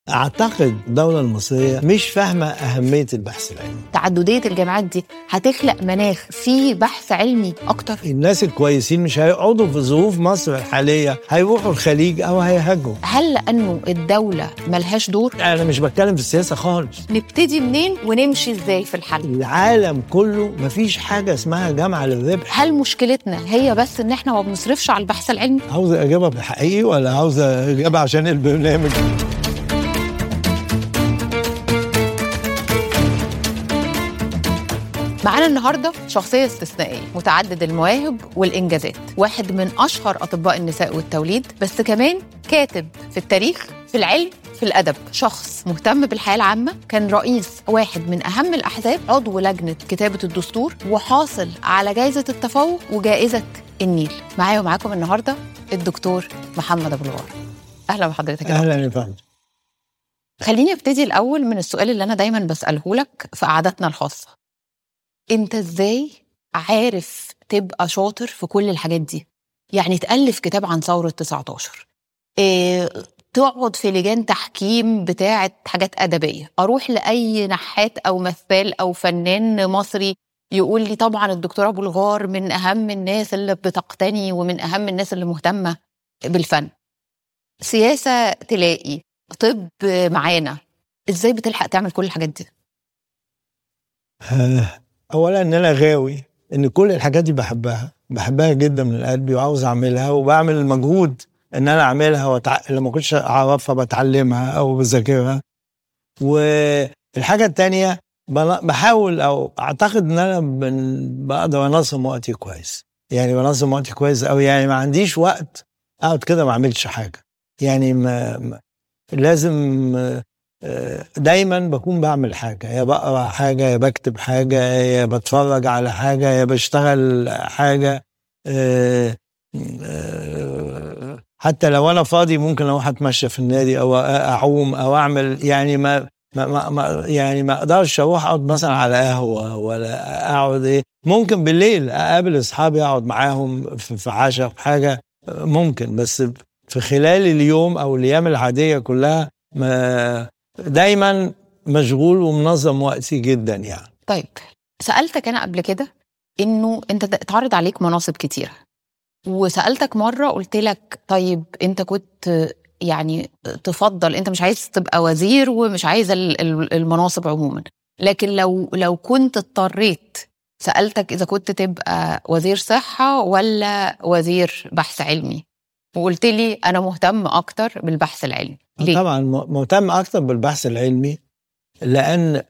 اعتقد الدوله المصريه مش فاهمه اهميه البحث العلمي تعدديه الجامعات دي هتخلق مناخ فيه بحث علمي اكتر الناس الكويسين مش هيقعدوا في ظروف مصر الحاليه هيروحوا الخليج او هيهاجروا هل لانه الدوله ملهاش دور انا مش بتكلم في السياسه خالص نبتدي منين ونمشي ازاي في الحل العالم كله مفيش حاجه اسمها جامعه للربح هل مشكلتنا هي بس ان احنا ما بنصرفش على البحث العلمي عاوز اجابه بالحقيقي ولا عاوز اجابه عشان البرنامج معانا النهارده شخصيه استثنائيه متعدد المواهب والانجازات واحد من اشهر اطباء النساء والتوليد بس كمان كاتب في التاريخ في العلم في الادب شخص مهتم بالحياه العامه كان رئيس واحد من اهم الاحزاب عضو لجنه كتابه الدستور وحاصل على جائزه التفوق وجائزه النيل معايا ومعاكم النهارده الدكتور محمد ابو الغار اهلا بحضرتك يا اهلا يا فندم خليني ابتدي الاول من السؤال اللي انا دايما بساله لك في قعداتنا الخاصه انت ازاي عارف تبقى شاطر في كل الحاجات دي يعني تالف كتاب عن ثوره 19 إيه تقعد في لجان تحكيم بتاعه حاجات ادبيه اروح لاي نحات او مثال او فنان مصري يقول لي طبعا الدكتور ابو الغار من اهم الناس اللي بتقتني ومن اهم الناس اللي مهتمه بالفن سياسه تلاقي طب معانا ازاي بتلحق تعمل كل الحاجات دي اولا ان انا غاوي ان كل الحاجات دي بحبها بحبها جدا من قلبي وعاوز اعملها وبعمل المجهود ان انا اعملها وتع... لما كنتش اعرفها بتعلمها او بذاكرها والحاجه التانية بحاول او اعتقد ان انا بقدر انظم وقتي كويس يعني بنظم وقتي كويس قوي يعني ما عنديش وقت اقعد كده ما اعملش حاجه يعني ما, ما لازم دايما بكون بعمل حاجه يا بقرا حاجه يا بكتب حاجه يا بتفرج على حاجه يا بشتغل حاجه حتى لو انا فاضي ممكن اروح اتمشى في النادي او اعوم او اعمل يعني ما ما ما يعني ما اقدرش اروح اقعد مثلا على قهوه ولا اقعد ايه ممكن بالليل اقابل اصحابي اقعد معاهم في عشاء في حاجه ممكن بس في خلال اليوم او الايام العاديه كلها ما دايما مشغول ومنظم وقتي جدا يعني طيب سالتك انا قبل كده انه انت اتعرض عليك مناصب كتيره وسالتك مره قلت لك طيب انت كنت يعني تفضل انت مش عايز تبقى وزير ومش عايز المناصب عموما لكن لو لو كنت اضطريت سالتك اذا كنت تبقى وزير صحه ولا وزير بحث علمي وقلت لي انا مهتم اكتر بالبحث العلمي ليه؟ طبعا مهتم اكتر بالبحث العلمي لان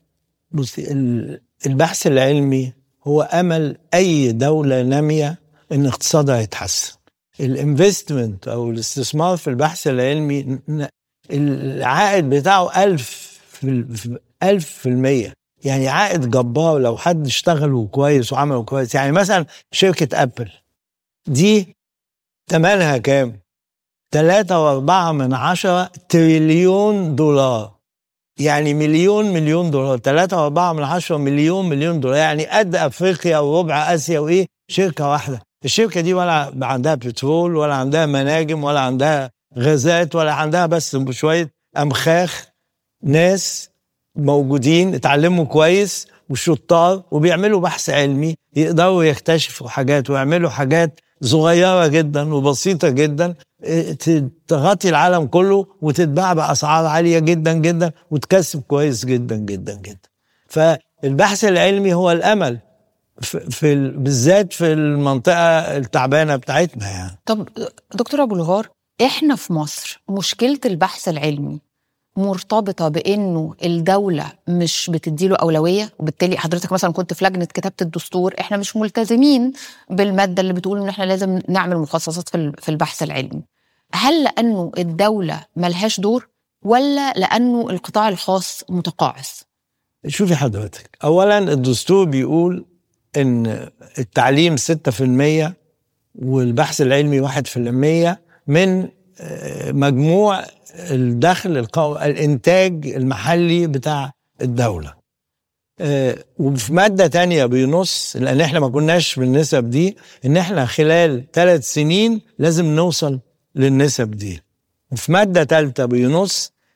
البحث العلمي هو امل اي دوله ناميه ان اقتصادها يتحسن الانفستمنت او الاستثمار في البحث العلمي العائد بتاعه ألف في ألف في المية يعني عائد جبار لو حد اشتغلوا كويس وعملوا كويس يعني مثلا شركة أبل دي تمنها كام؟ تلاتة وأربعة من عشرة تريليون دولار يعني مليون مليون دولار تلاتة وأربعة من عشرة مليون مليون دولار يعني قد أفريقيا وربع آسيا وإيه شركة واحدة الشركة دي ولا عندها بترول ولا عندها مناجم ولا عندها غازات ولا عندها بس شوية أمخاخ ناس موجودين اتعلموا كويس وشطار وبيعملوا بحث علمي يقدروا يكتشفوا حاجات ويعملوا حاجات صغيرة جدا وبسيطة جدا تغطي العالم كله وتتباع بأسعار عالية جدا جدا وتكسب كويس جدا جدا جدا فالبحث العلمي هو الأمل في, في بالذات في المنطقة التعبانة بتاعتنا يعني طب دكتور أبو الغار إحنا في مصر مشكلة البحث العلمي مرتبطة بإنه الدولة مش بتديله أولوية وبالتالي حضرتك مثلا كنت في لجنة كتابة الدستور إحنا مش ملتزمين بالمادة اللي بتقول إن إحنا لازم نعمل مخصصات في البحث العلمي هل لأنه الدولة ملهاش دور ولا لأنه القطاع الخاص متقاعس؟ شوفي حضرتك أولا الدستور بيقول إن التعليم 6% والبحث العلمي 1% من مجموع الدخل القو... الانتاج المحلي بتاع الدوله آه وفي ماده تانية بينص لان احنا ما كناش بالنسب دي ان احنا خلال ثلاث سنين لازم نوصل للنسب دي وفي ماده ثالثه بينص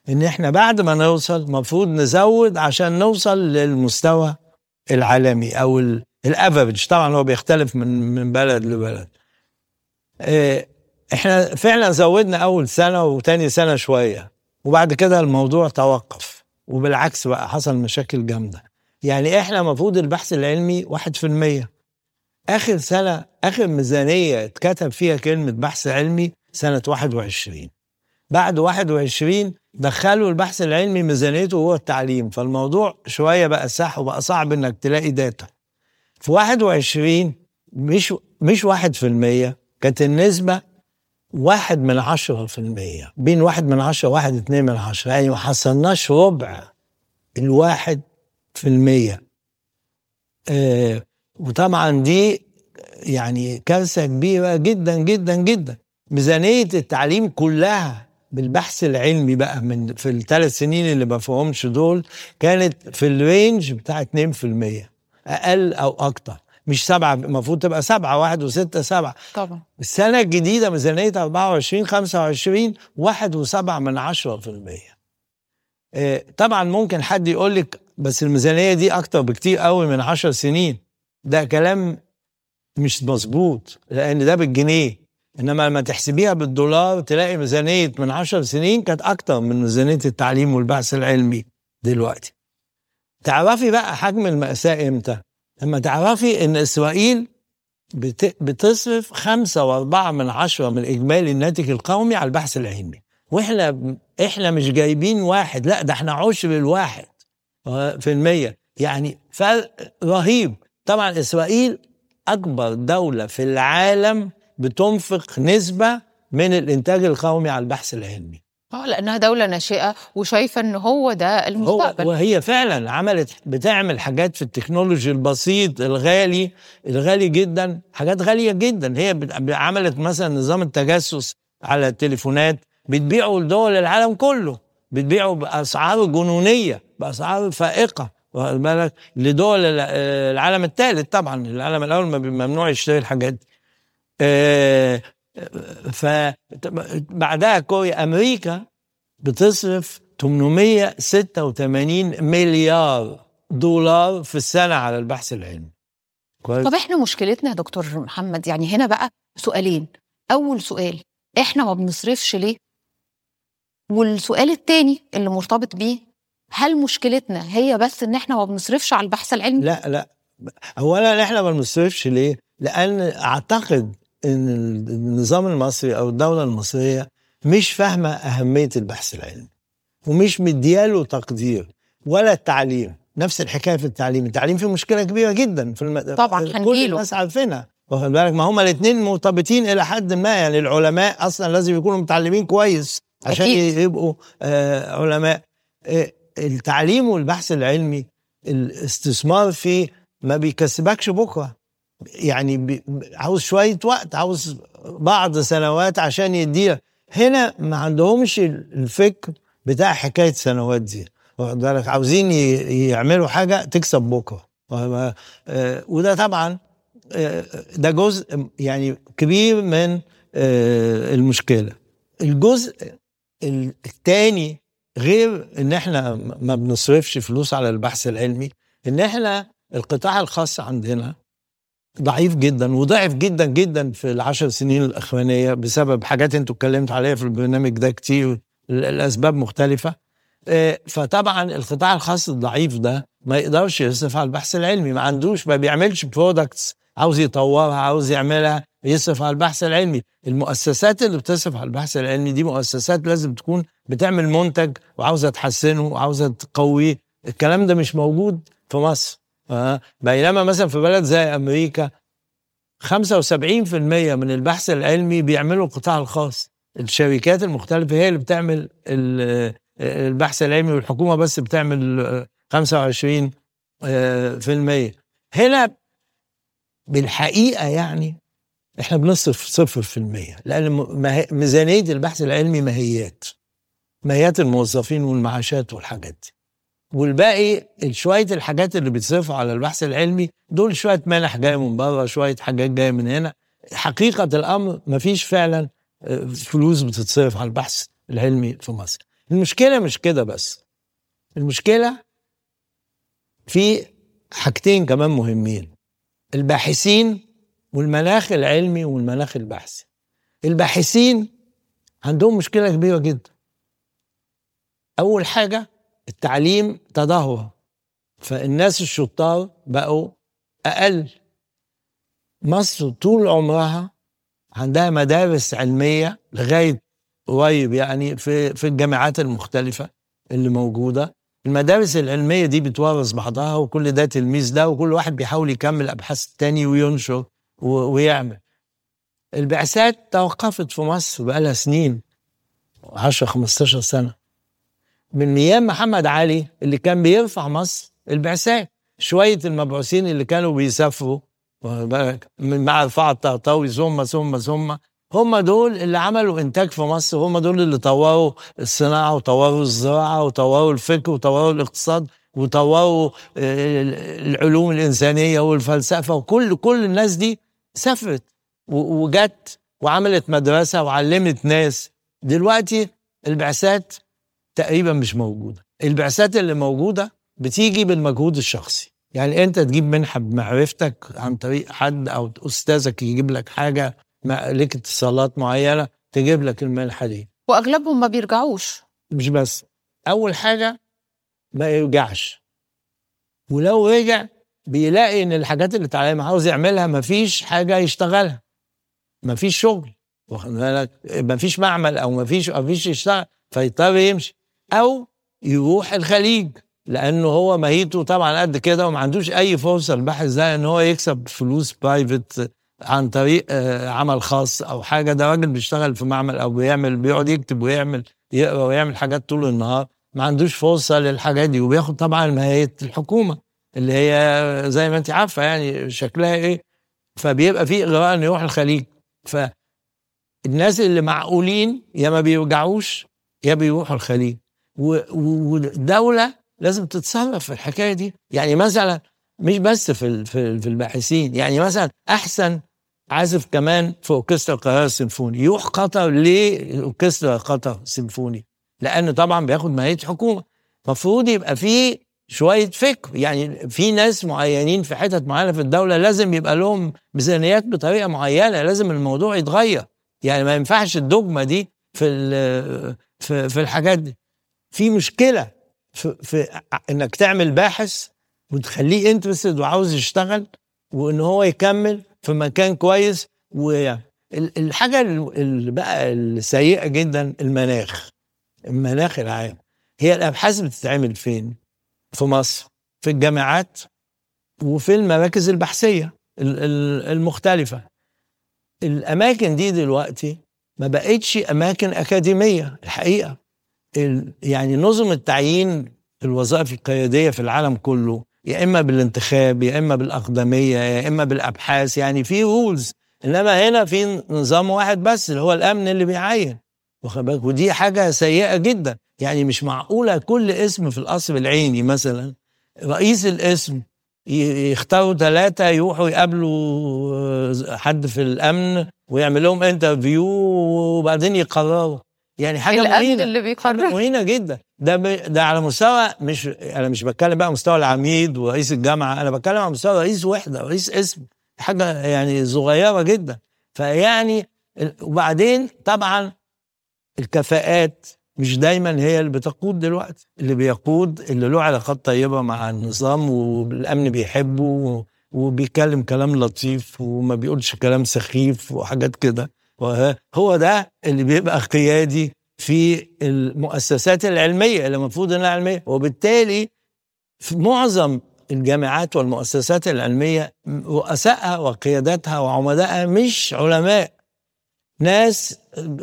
ان احنا بعد ما نوصل المفروض نزود عشان نوصل للمستوى العالمي او الافرج طبعا هو بيختلف من من بلد لبلد آه، احنا فعلا زودنا اول سنه وتاني سنه شويه وبعد كده الموضوع توقف وبالعكس بقى حصل مشاكل جامده يعني احنا المفروض البحث العلمي 1% اخر سنه اخر ميزانيه اتكتب فيها كلمه بحث علمي سنه 21 بعد 21 دخلوا البحث العلمي ميزانيته هو التعليم فالموضوع شويه بقى سح وبقى صعب انك تلاقي داتا في 21 مش مش 1% كانت النسبه واحد من عشرة في المية بين واحد من عشرة واحد اتنين من عشرة يعني ما حصلناش ربع الواحد في المية آه وطبعا دي يعني كارثة كبيرة جدا جدا جدا ميزانية التعليم كلها بالبحث العلمي بقى من في الثلاث سنين اللي ما فيهمش دول كانت في الرينج بتاع 2% اقل او اكتر مش سبعة المفروض تبقى سبعة واحد وستة سبعة طبعا السنة الجديدة ميزانية 24 25 واحد وسبعة من عشرة في المية آه، طبعا ممكن حد يقول لك بس الميزانية دي أكتر بكتير قوي من عشر سنين ده كلام مش مظبوط لأن ده بالجنيه إنما لما تحسبيها بالدولار تلاقي ميزانية من عشر سنين كانت أكتر من ميزانية التعليم والبحث العلمي دلوقتي تعرفي بقى حجم المأساة إمتى؟ لما تعرفي ان اسرائيل بت... بتصرف خمسة واربعة من عشرة من اجمالي الناتج القومي على البحث العلمي واحنا احنا مش جايبين واحد لا ده احنا عشر الواحد في المية يعني فرق رهيب طبعا اسرائيل اكبر دولة في العالم بتنفق نسبة من الانتاج القومي على البحث العلمي اه لانها دوله ناشئه وشايفه ان هو ده المستقبل هو وهي فعلا عملت بتعمل حاجات في التكنولوجي البسيط الغالي الغالي جدا حاجات غاليه جدا هي عملت مثلا نظام التجسس على التليفونات بتبيعه لدول العالم كله بتبيعه باسعار جنونيه باسعار فائقه واخد بالك لدول العالم الثالث طبعا العالم الاول ممنوع يشتري الحاجات دي آه، فبعدها كوريا امريكا بتصرف 886 مليار دولار في السنه على البحث العلمي كويس طب احنا مشكلتنا يا دكتور محمد يعني هنا بقى سؤالين اول سؤال احنا ما بنصرفش ليه والسؤال الثاني اللي مرتبط بيه هل مشكلتنا هي بس ان احنا ما بنصرفش على البحث العلمي لا لا اولا احنا ما بنصرفش ليه لان اعتقد ان النظام المصري او الدوله المصريه مش فاهمه اهميه البحث العلمي ومش مدياله تقدير ولا التعليم نفس الحكايه في التعليم التعليم فيه مشكله كبيره جدا في الم... طبعا كل الناس عارفينها واخد بالك ما هما الاثنين مرتبطين الى حد ما يعني العلماء اصلا لازم يكونوا متعلمين كويس عشان أكيد. يبقوا آه علماء آه التعليم والبحث العلمي الاستثمار فيه ما بيكسبكش بكره يعني عاوز شويه وقت عاوز بعض سنوات عشان يديها هنا ما عندهمش الفكر بتاع حكايه سنوات دي واخد بالك عاوزين يعملوا حاجه تكسب بكره آه، وده طبعا آه، ده جزء يعني كبير من آه، المشكله الجزء الثاني غير ان احنا ما بنصرفش فلوس على البحث العلمي ان احنا القطاع الخاص عندنا ضعيف جدا وضعف جدا جدا في العشر سنين الاخرانيه بسبب حاجات انتوا اتكلمت عليها في البرنامج ده كتير الاسباب مختلفه آه، فطبعا القطاع الخاص الضعيف ده ما يقدرش يصرف على البحث العلمي ما عندوش ما بيعملش برودكتس عاوز يطورها عاوز يعملها يصرف على البحث العلمي المؤسسات اللي بتصرف على البحث العلمي دي مؤسسات لازم تكون بتعمل منتج وعاوزه تحسنه وعاوزه تقويه الكلام ده مش موجود في مصر آه. بينما مثلا في بلد زي امريكا 75% من البحث العلمي بيعمله القطاع الخاص الشركات المختلفة هي اللي بتعمل البحث العلمي والحكومة بس بتعمل 25 في المية هنا بالحقيقة يعني احنا بنصرف صفر في المية لأن ميزانية البحث العلمي ماهيات ماهيات الموظفين والمعاشات والحاجات دي والباقي شويه الحاجات اللي بتصرفوا على البحث العلمي دول شويه منح جايه من بره شويه حاجات جايه من هنا حقيقه الامر ما فيش فعلا آه، فلوس بتتصرف على البحث العلمي في مصر المشكله مش كده بس المشكله في حاجتين كمان مهمين الباحثين والمناخ العلمي والمناخ البحثي الباحثين عندهم مشكله كبيره جدا اول حاجه التعليم تدهور فالناس الشطار بقوا اقل مصر طول عمرها عندها مدارس علميه لغايه قريب يعني في في الجامعات المختلفه اللي موجوده المدارس العلميه دي بتورث بعضها وكل ده تلميذ ده وكل واحد بيحاول يكمل ابحاث تاني وينشر و- ويعمل البعثات توقفت في مصر بقالها سنين 10 15 سنه من ايام محمد علي اللي كان بيرفع مصر البعثات شويه المبعوثين اللي كانوا بيسافروا واخد بالك؟ من مع رفاعة الطهطاوي ثم ثم ثم هم دول اللي عملوا انتاج في مصر هم دول اللي طوروا الصناعه وطوروا الزراعه وطوروا الفكر وطوروا الاقتصاد وطوروا آه، العلوم الانسانيه والفلسفه وكل كل الناس دي سافرت و- وجت وعملت مدرسه وعلمت ناس دلوقتي البعثات تقريبا مش موجوده البعثات اللي موجوده بتيجي بالمجهود الشخصي يعني انت تجيب منحه بمعرفتك عن طريق حد او استاذك يجيب لك حاجه مع- ليك اتصالات معينه تجيب لك المنحه دي واغلبهم ما بيرجعوش مش بس اول حاجه ما يرجعش ولو رجع بيلاقي ان الحاجات اللي اتعلمها عاوز يعملها مفيش حاجه يشتغلها مفيش شغل واخد بالك مفيش معمل او مفيش مفيش يشتغل فيضطر يمشي او يروح الخليج لانه هو ماهيته طبعا قد كده وما عندوش اي فرصه الباحث ده ان هو يكسب فلوس برايفت عن طريق آه، عمل خاص او حاجه ده راجل بيشتغل في معمل او بيعمل بيقعد يكتب ويعمل يقرا ويعمل حاجات طول النهار ما عندوش فرصه للحاجات دي وبياخد طبعا ماهيه الحكومه اللي هي زي ما انت عارفه يعني شكلها ايه فبيبقى في اغراء انه يروح الخليج فالناس اللي معقولين يا ما بيرجعوش يا بيروحوا الخليج و- و- والدوله لازم تتصرف في الحكايه دي يعني مثلا مش بس في ال- في ال- في الباحثين يعني مثلا احسن عازف كمان في اوركسترا القاهره السيمفوني يروح قطر ليه اوركسترا قطر سيمفوني لان طبعا بياخد ماهيه حكومه المفروض يبقى في شويه فكر يعني في ناس معينين في حتت معينه في الدوله لازم يبقى لهم ميزانيات بطريقه معينه لازم الموضوع يتغير يعني ما ينفعش الدogma دي في ال- في في الحاجات دي في مشكله في, في انك تعمل باحث وتخليه انترستد وعاوز يشتغل وان هو يكمل في مكان كويس والحاجه اللي بقى السيئه جدا المناخ المناخ العام هي الابحاث بتتعمل فين؟ في مصر في الجامعات وفي المراكز البحثيه ال- ال- المختلفه الاماكن دي دلوقتي ما بقتش اماكن اكاديميه الحقيقه ال- يعني نظم التعيين الوظائف القياديه في العالم كله يا اما بالانتخاب يا اما بالاقدميه يا اما بالابحاث يعني في رولز انما هنا في نظام واحد بس اللي هو الامن اللي بيعين واخد بالك ودي حاجه سيئه جدا يعني مش معقوله كل اسم في القصر العيني مثلا رئيس الاسم ي- يختاروا ثلاثة يروحوا يقابلوا آه، حد في الأمن ويعمل لهم انترفيو وبعدين يقرروا يعني حاجة الامن مهينة اللي حاجة بيقرر مهينة جدا ده ب... ده على مستوى مش أنا مش بتكلم بقى مستوى العميد ورئيس الجامعة أنا بتكلم على مستوى رئيس وحدة رئيس اسم حاجة يعني صغيرة جدا فيعني ال- وبعدين طبعا الكفاءات مش دايما هي اللي بتقود دلوقتي اللي بيقود اللي له علاقات طيبة مع النظام والأمن بيحبه و- وبيتكلم كلام لطيف وما بيقولش كلام سخيف وحاجات كده وه- هو ده اللي بيبقى قيادي في المؤسسات العلمية اللي المفروض انها علمية وبالتالي في معظم الجامعات والمؤسسات العلمية رؤسائها وقياداتها وعمدائها مش علماء ناس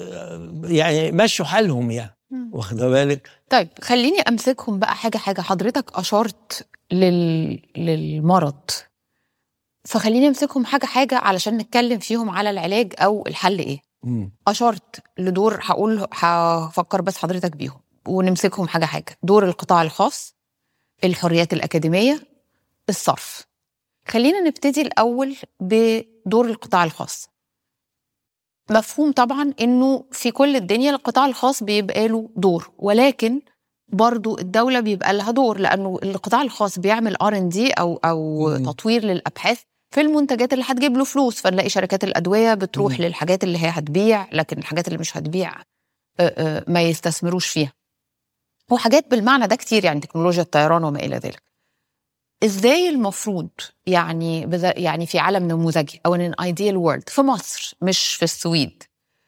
يعني مشوا حالهم يعني واخد بالك طيب خليني امسكهم بقى حاجه حاجه حضرتك اشرت لل... للمرض فخليني امسكهم حاجه حاجه علشان نتكلم فيهم على العلاج او الحل ايه مم. اشرت لدور هقول هفكر بس حضرتك بيهم ونمسكهم حاجه حاجه دور القطاع الخاص الحريات الاكاديميه الصرف خلينا نبتدي الاول بدور القطاع الخاص مفهوم طبعا انه في كل الدنيا القطاع الخاص بيبقى له دور ولكن برضو الدولة بيبقى لها دور لأنه القطاع الخاص بيعمل ار ان دي أو أو مم. تطوير للأبحاث في المنتجات اللي هتجيب له فلوس فنلاقي شركات الأدوية بتروح مم. للحاجات اللي هي هتبيع لكن الحاجات اللي مش هتبيع آه، آه، ما يستثمروش فيها وحاجات بالمعنى ده كتير يعني تكنولوجيا الطيران وما إلى ذلك ازاي المفروض يعني بذ- يعني في عالم نموذجي او ان ايديال وورلد في مصر مش في السويد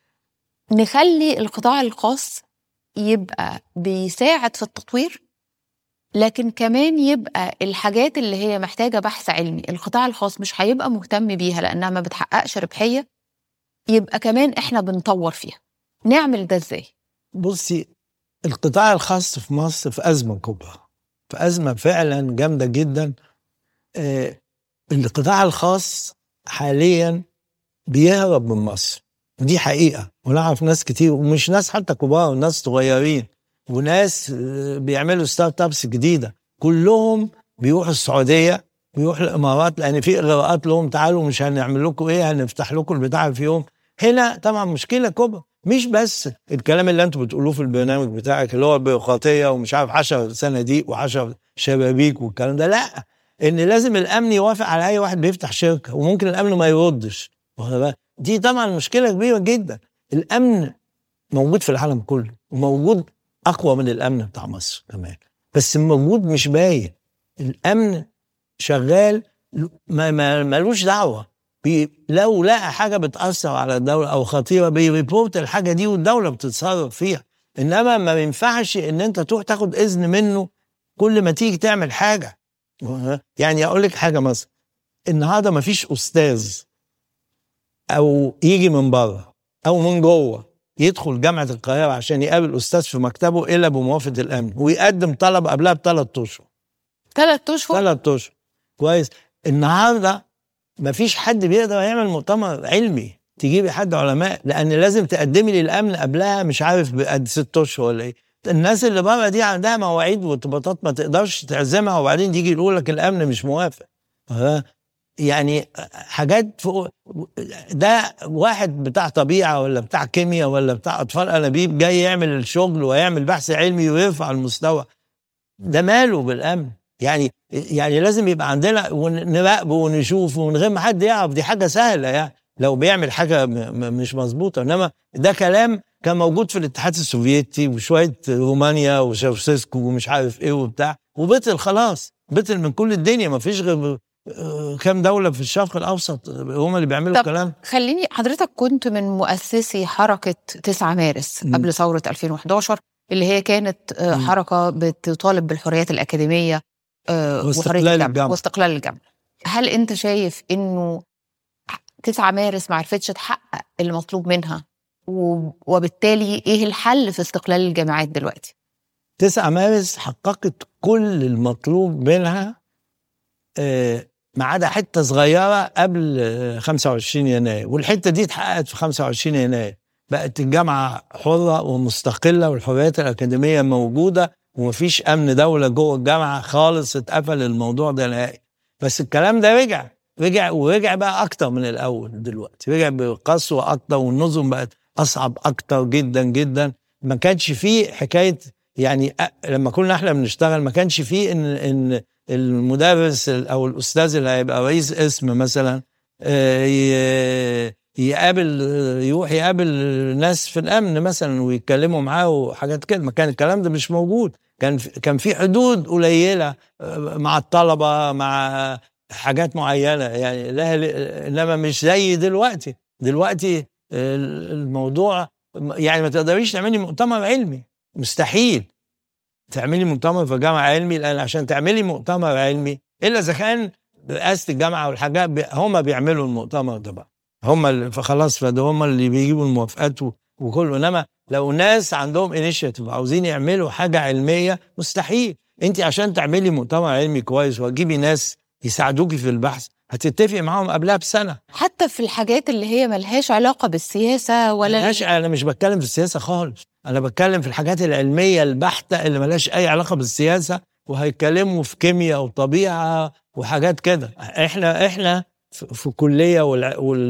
نخلي القطاع الخاص يبقى بيساعد في التطوير لكن كمان يبقى الحاجات اللي هي محتاجه بحث علمي القطاع الخاص مش هيبقى مهتم بيها لانها ما بتحققش ربحيه يبقى كمان احنا بنطور فيها نعمل ده ازاي بصي القطاع الخاص في مصر في أزمة كبرى في أزمة فعلا جامدة جدا آه، القطاع الخاص حاليا بيهرب من مصر ودي حقيقة ونعرف ناس كتير ومش ناس حتى كبار ناس صغيرين وناس آه، بيعملوا ستارت ابس جديدة كلهم بيروحوا السعودية بيروحوا الإمارات لأن في إغراءات لهم تعالوا مش هنعمل لكم إيه هنفتح لكم البتاع في يوم هنا طبعا مشكلة كبرى مش بس الكلام اللي انتوا بتقولوه في البرنامج بتاعك اللي هو البيروقراطيه ومش عارف 10 صناديق و10 شبابيك والكلام ده لا ان لازم الامن يوافق على اي واحد بيفتح شركه وممكن الامن ما يردش واخد بالك؟ دي طبعا مشكله كبيره جدا الامن موجود في العالم كله وموجود اقوى من الامن بتاع مصر كمان بس موجود مش باين الامن شغال ما ما ملوش دعوه بي لو لقى حاجه بتاثر على الدوله او خطيره بيريبورت الحاجه دي والدوله بتتصرف فيها انما ما ينفعش ان انت تروح تاخد اذن منه كل ما تيجي تعمل حاجه يعني اقول لك حاجه مثلا النهارده ما فيش استاذ او يجي من بره او من جوه يدخل جامعه القاهره عشان يقابل استاذ في مكتبه الا بموافقه الامن ويقدم طلب قبلها بثلاث اشهر ثلاث اشهر ثلاث اشهر كويس النهارده مفيش حد بيقدر يعمل مؤتمر علمي تجيبي حد علماء لان لازم تقدمي للامن قبلها مش عارف بقد ست اشهر ولا ايه الناس اللي بره دي عندها مواعيد وارتباطات ما تقدرش تعزمها وبعدين يجي يقول لك الامن مش موافق ها؟ يعني حاجات فوق ده واحد بتاع طبيعه ولا بتاع كيمياء ولا بتاع اطفال انابيب جاي يعمل الشغل ويعمل بحث علمي ويرفع المستوى ده ماله بالامن يعني يعني لازم يبقى عندنا ونراقبه ونشوفه من غير ما حد يعرف دي حاجه سهله يعني لو بيعمل حاجه م- م- مش مظبوطه انما ده كلام كان موجود في الاتحاد السوفيتي وشويه رومانيا وشاوشيسكو ومش عارف ايه وبتاع وبطل خلاص بطل من كل الدنيا ما فيش غير آه، كام دوله في الشرق الاوسط هم اللي بيعملوا طب الكلام خليني حضرتك كنت من مؤسسي حركة 9 مارس مم. قبل ثورة 2011 اللي هي كانت آه، مم. حركة بتطالب بالحريات الأكاديمية آه، واستقلال وحرية الجامعة. واستقلال الجامعة هل أنت شايف إنه 9 مارس ما عرفتش تحقق المطلوب منها و- وبالتالي إيه الحل في استقلال الجامعات دلوقتي؟ 9 مارس حققت كل المطلوب منها آه، ما عدا حته صغيره قبل آه، 25 يناير والحته دي اتحققت في 25 يناير بقت الجامعه حره ومستقله والحريات الاكاديميه موجوده ومفيش امن دوله جوه الجامعه خالص اتقفل الموضوع ده نهائي بس الكلام ده رجع رجع ورجع بقى اكتر من الاول دلوقتي رجع بقسوه اكتر والنظم بقت اصعب اكتر جدا جدا ما كانش فيه حكايه يعني أ- لما كنا احنا بنشتغل ما كانش فيه ان ان المدرس او الاستاذ اللي هيبقى رئيس اسم مثلا آه، ي- يقابل يروح يقابل ناس في الامن مثلا ويتكلموا معاه وحاجات كده ما كان الكلام ده مش موجود كان في كان في حدود قليله آه، مع الطلبه مع حاجات معينه يعني لها انما مش زي دلوقتي دلوقتي آه، الموضوع يعني ما تقدريش تعملي مؤتمر علمي مستحيل تعملي مؤتمر في جامعه علمي لان عشان تعملي مؤتمر علمي الا اذا كان رئاسه الجامعه والحاجات بي هم بيعملوا المؤتمر ده بقى هم اللي فخلاص فده هم اللي بيجيبوا الموافقات و- وكله انما لو ناس عندهم انيشيتيف عاوزين يعملوا حاجه علميه مستحيل انت عشان تعملي مؤتمر علمي كويس وتجيبي ناس يساعدوكي في البحث هتتفقي معاهم قبلها بسنه حتى في الحاجات اللي هي ملهاش علاقة بالسياسة ولا ملهاش انا مش بتكلم في السياسه خالص انا بتكلم في الحاجات العلميه البحته اللي ملهاش اي علاقه بالسياسه وهيتكلموا في كيمياء وطبيعه وحاجات كده احنا احنا في في كليه والع- وال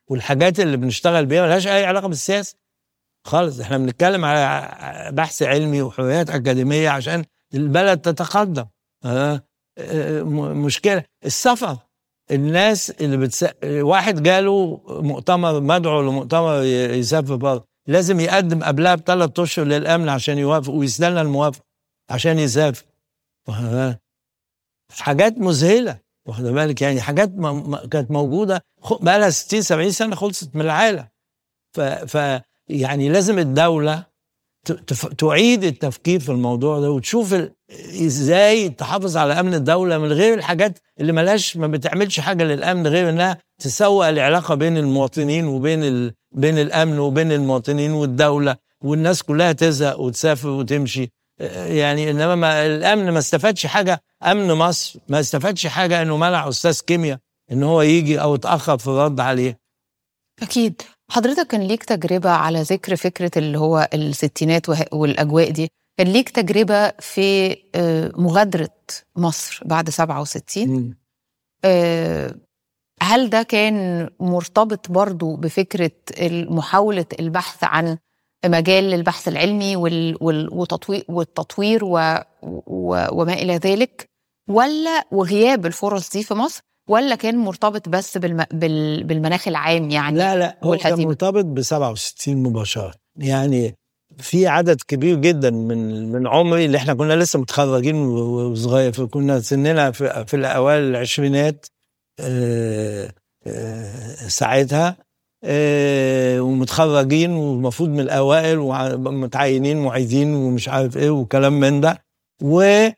والحاجات اللي بنشتغل بيها ملهاش اي علاقه بالسياسه خالص احنا بنتكلم على بحث علمي وحريات اكاديميه عشان البلد تتقدم آه، آه، م- مشكله السفر الناس اللي بتس... واحد جاله مؤتمر مدعو لمؤتمر ي- يسافر بره لازم يقدم قبلها بثلاث اشهر للامن عشان يوافق ويستنى الموافقه عشان يسافر واخد بالك؟ حاجات مذهله واخد بالك يعني حاجات م... م... كانت موجوده خ- بقى لها 60 70 سنه خلصت من العالم ف... ف يعني لازم الدوله ت- تف... تعيد التفكير في الموضوع ده وتشوف ال... ازاي تحافظ على امن الدوله من غير الحاجات اللي ملهاش ما بتعملش حاجه للامن غير انها تسوق العلاقه بين المواطنين وبين ال... بين الامن وبين المواطنين والدوله والناس كلها تزهق وتسافر وتمشي آه، يعني انما ما الامن ما استفادش حاجه امن مصر ما استفادش حاجه انه منع استاذ كيمياء ان هو يجي او اتاخر في الرد عليه أكيد حضرتك كان ليك تجربة على ذكر فكرة اللي هو الستينات وه- والأجواء دي كان ليك تجربة في آه، مغادرة مصر بعد 67 مم. آه، هل ده كان مرتبط برضو بفكرة محاولة البحث عن مجال البحث العلمي وال- وال- وتطوير والتطوير و- و- وما إلى ذلك ولا وغياب الفرص دي في مصر ولا كان مرتبط بس بالم... بال... بالمناخ العام يعني لا لا هو كان والهزيمة. مرتبط ب 67 مباشرة يعني في عدد كبير جدا من من عمري اللي احنا كنا لسه متخرجين و- وصغير كنا سننا في, في الاوائل العشرينات آه، آه، ساعتها آه، ومتخرجين والمفروض من الاوائل ومتعينين معيدين ومش عارف ايه وكلام من ده و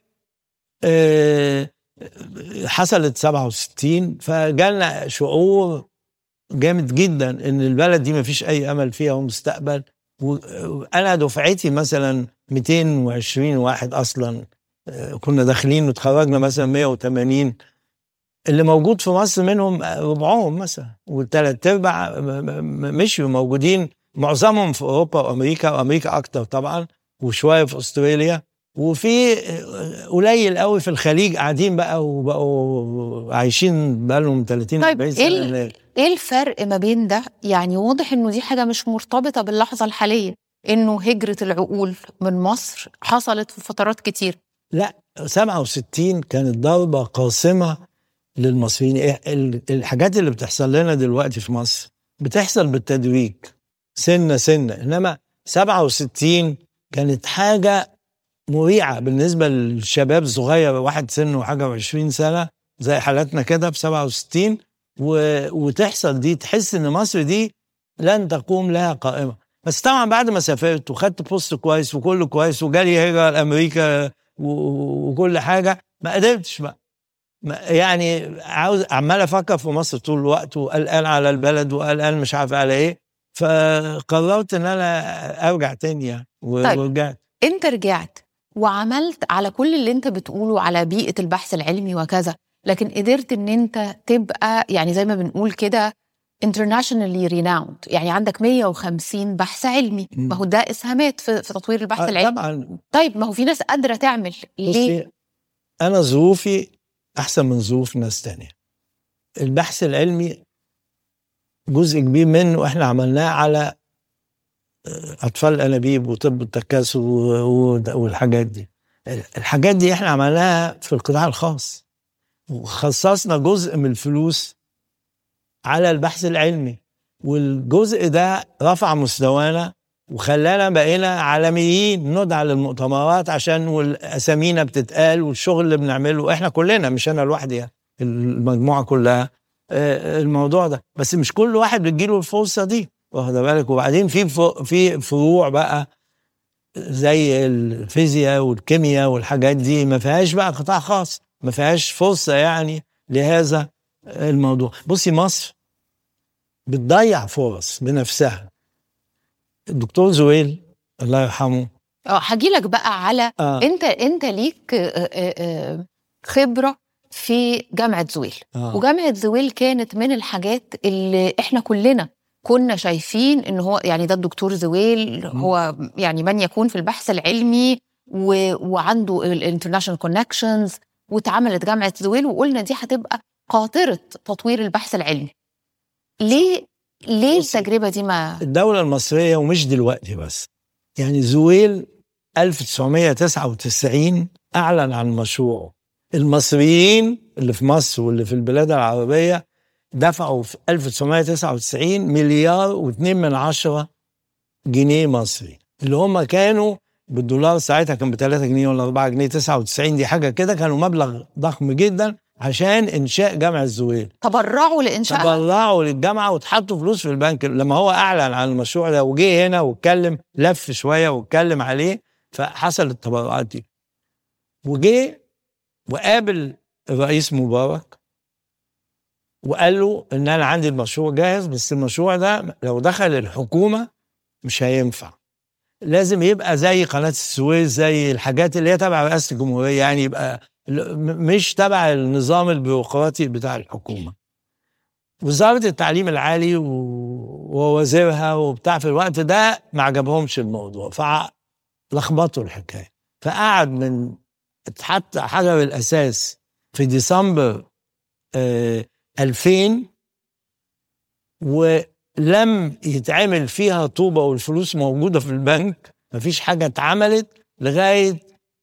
آه، حصلت 67 فجالنا شعور جامد جدا ان البلد دي مفيش اي امل فيها ومستقبل وانا دفعتي مثلا 220 واحد اصلا آه، كنا داخلين وتخرجنا مثلا 180 اللي موجود في مصر منهم ربعهم مثلا والثلاث ارباع م- م- مشوا موجودين معظمهم في اوروبا وامريكا وامريكا اكتر طبعا وشويه في استراليا وفي قليل قوي في الخليج قاعدين بقى وبقوا عايشين بقالهم 30 طيب، 40 إيه سنه ال- هناك ايه الفرق ما بين ده يعني واضح انه دي حاجه مش مرتبطه باللحظه الحاليه انه هجره العقول من مصر حصلت في فترات كتير لا 67 كانت ضربة قاصمة للمصريين إيه ال- الحاجات اللي بتحصل لنا دلوقتي في مصر بتحصل بالتدريج سنة سنة إنما 67 كانت حاجة مريعة بالنسبة للشباب الصغير واحد سنه حاجة وعشرين سنة زي حالاتنا كده في 67 و... وتحصل دي تحس إن مصر دي لن تقوم لها قائمة بس طبعا بعد ما سافرت وخدت بوست كويس وكله كويس وجالي هجرة لأمريكا و- وكل حاجه ما قدرتش بقى ما- يعني عاوز عمال افكر في مصر طول الوقت وقلقان على البلد وقلقان مش عارف على ايه فقررت ان انا ارجع تاني يعني و- طيب. ورجعت انت رجعت وعملت على كل اللي انت بتقوله على بيئه البحث العلمي وكذا لكن قدرت ان انت تبقى يعني زي ما بنقول كده internationally renowned يعني عندك 150 بحث علمي مم. ما هو ده اسهامات في, في تطوير البحث آه، العلمي طبعا طيب ما هو في ناس قادره تعمل ليه بصي انا ظروفي احسن من ظروف ناس تانية البحث العلمي جزء كبير منه احنا عملناه على اطفال الانابيب وطب التكاثر و- و- والحاجات دي الحاجات دي احنا عملناها في القطاع الخاص وخصصنا جزء من الفلوس على البحث العلمي والجزء ده رفع مستوانا وخلانا بقينا عالميين ندعى للمؤتمرات عشان والاسامينا بتتقال والشغل اللي بنعمله احنا كلنا مش انا لوحدي يعني، المجموعه كلها آه، الموضوع ده بس مش كل واحد بتجيله الفرصه دي واخد بالك وبعدين في فو- في فروع بقى زي الفيزياء والكيمياء والحاجات دي ما فيهاش بقى قطاع خاص ما فيهاش فرصه يعني لهذا الموضوع بصي مصر بتضيع فرص بنفسها الدكتور زويل الله يرحمه اه هاجي لك بقى على آه. انت انت ليك آه، آه، آه، خبره في جامعه زويل آه. وجامعه زويل كانت من الحاجات اللي احنا كلنا كنا شايفين ان هو يعني ده الدكتور زويل هو يعني من يكون في البحث العلمي و... وعنده الانترناشونال كونكشنز واتعملت جامعه زويل وقلنا دي هتبقى قاطره تطوير البحث العلمي ليه ليه بصي. التجربه دي ما الدولة المصرية ومش دلوقتي بس يعني زويل 1999 أعلن عن مشروعه المصريين اللي في مصر واللي في البلاد العربية دفعوا في 1999 مليار واتنين من عشرة جنيه مصري اللي هم كانوا بالدولار ساعتها كان ب 3 جنيه ولا 4 جنيه 99 دي حاجة كده كانوا مبلغ ضخم جدا عشان إنشاء جامع الزويل تبرعوا لانشاء تبرعوا للجامعه وتحطوا فلوس في البنك لما هو اعلن عن المشروع ده وجه هنا واتكلم لف شويه واتكلم عليه فحصل التبرعات دي وجه وقابل الرئيس مبارك وقال له ان انا عندي المشروع جاهز بس المشروع ده لو دخل الحكومه مش هينفع لازم يبقى زي قناه السويس زي الحاجات اللي هي تبع رئاسه الجمهوريه يعني يبقى ل- م- مش تبع النظام البيروقراطي بتاع الحكومه وزاره التعليم العالي و- ووزيرها وبتاع في الوقت ده ما عجبهمش الموضوع فلخبطوا الحكايه فقعد من اتحط حجر الاساس في ديسمبر آه 2000 ولم يتعمل فيها طوبه والفلوس موجوده في البنك مفيش حاجه اتعملت لغايه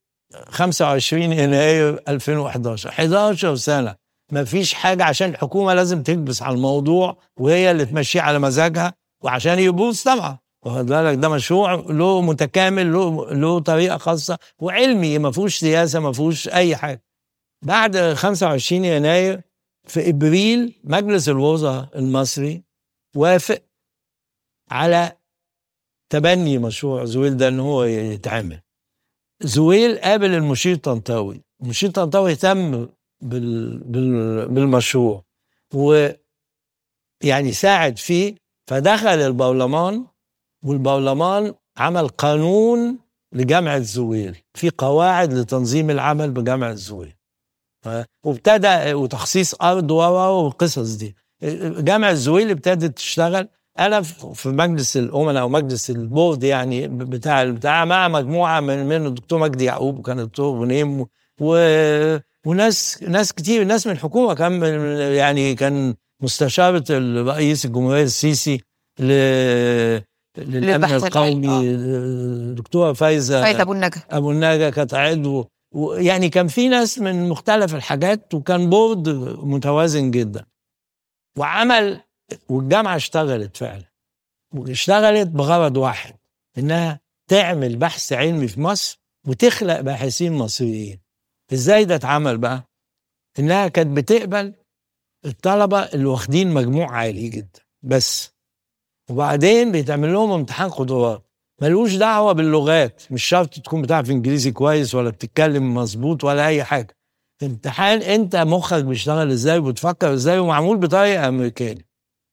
25 يناير 2011 11 سنه مفيش حاجه عشان الحكومه لازم تكبس على الموضوع وهي اللي تمشيه على مزاجها وعشان يبوظ طبعا واخد بالك ده مشروع له متكامل له له طريقه خاصه وعلمي ما فيهوش سياسه ما فيهوش اي حاجه بعد 25 يناير في ابريل مجلس الوزراء المصري وافق على تبني مشروع زويل ده ان هو يتعمل زويل قابل المشير طنطاوي المشير طنطاوي اهتم بال... بال... بالمشروع و يعني ساعد فيه فدخل البرلمان والبرلمان عمل قانون لجامعة زويل في قواعد لتنظيم العمل بجامعة زويل ف- وابتدى وتخصيص أرض ورا والقصص دي جامعة زويل ابتدت تشتغل أنا في في مجلس الأمناء أو مجلس البورد يعني بتاع البتاع مع مجموعة من من الدكتور مجدي يعقوب وكان الدكتور غنيم و وناس ناس كتير ناس من الحكومة كان من- يعني كان مستشارة الرئيس الجمهورية السيسي ل للأمن للبحث العلمي، القومي الدكتورة فايزة فايز ابو النجا ابو النجا كانت عضو ويعني كان في ناس من مختلف الحاجات وكان بورد متوازن جدا وعمل والجامعه اشتغلت فعلا واشتغلت بغرض واحد انها تعمل بحث علمي في مصر وتخلق باحثين مصريين ازاي ده اتعمل بقى انها كانت بتقبل الطلبه اللي واخدين مجموع عالي جدا بس وبعدين بيتعمل لهم امتحان قدرات ملوش دعوه باللغات مش شرط تكون بتعرف انجليزي كويس ولا بتتكلم مظبوط ولا اي حاجه امتحان انت مخك بيشتغل ازاي وبتفكر ازاي ومعمول بطريقه امريكاني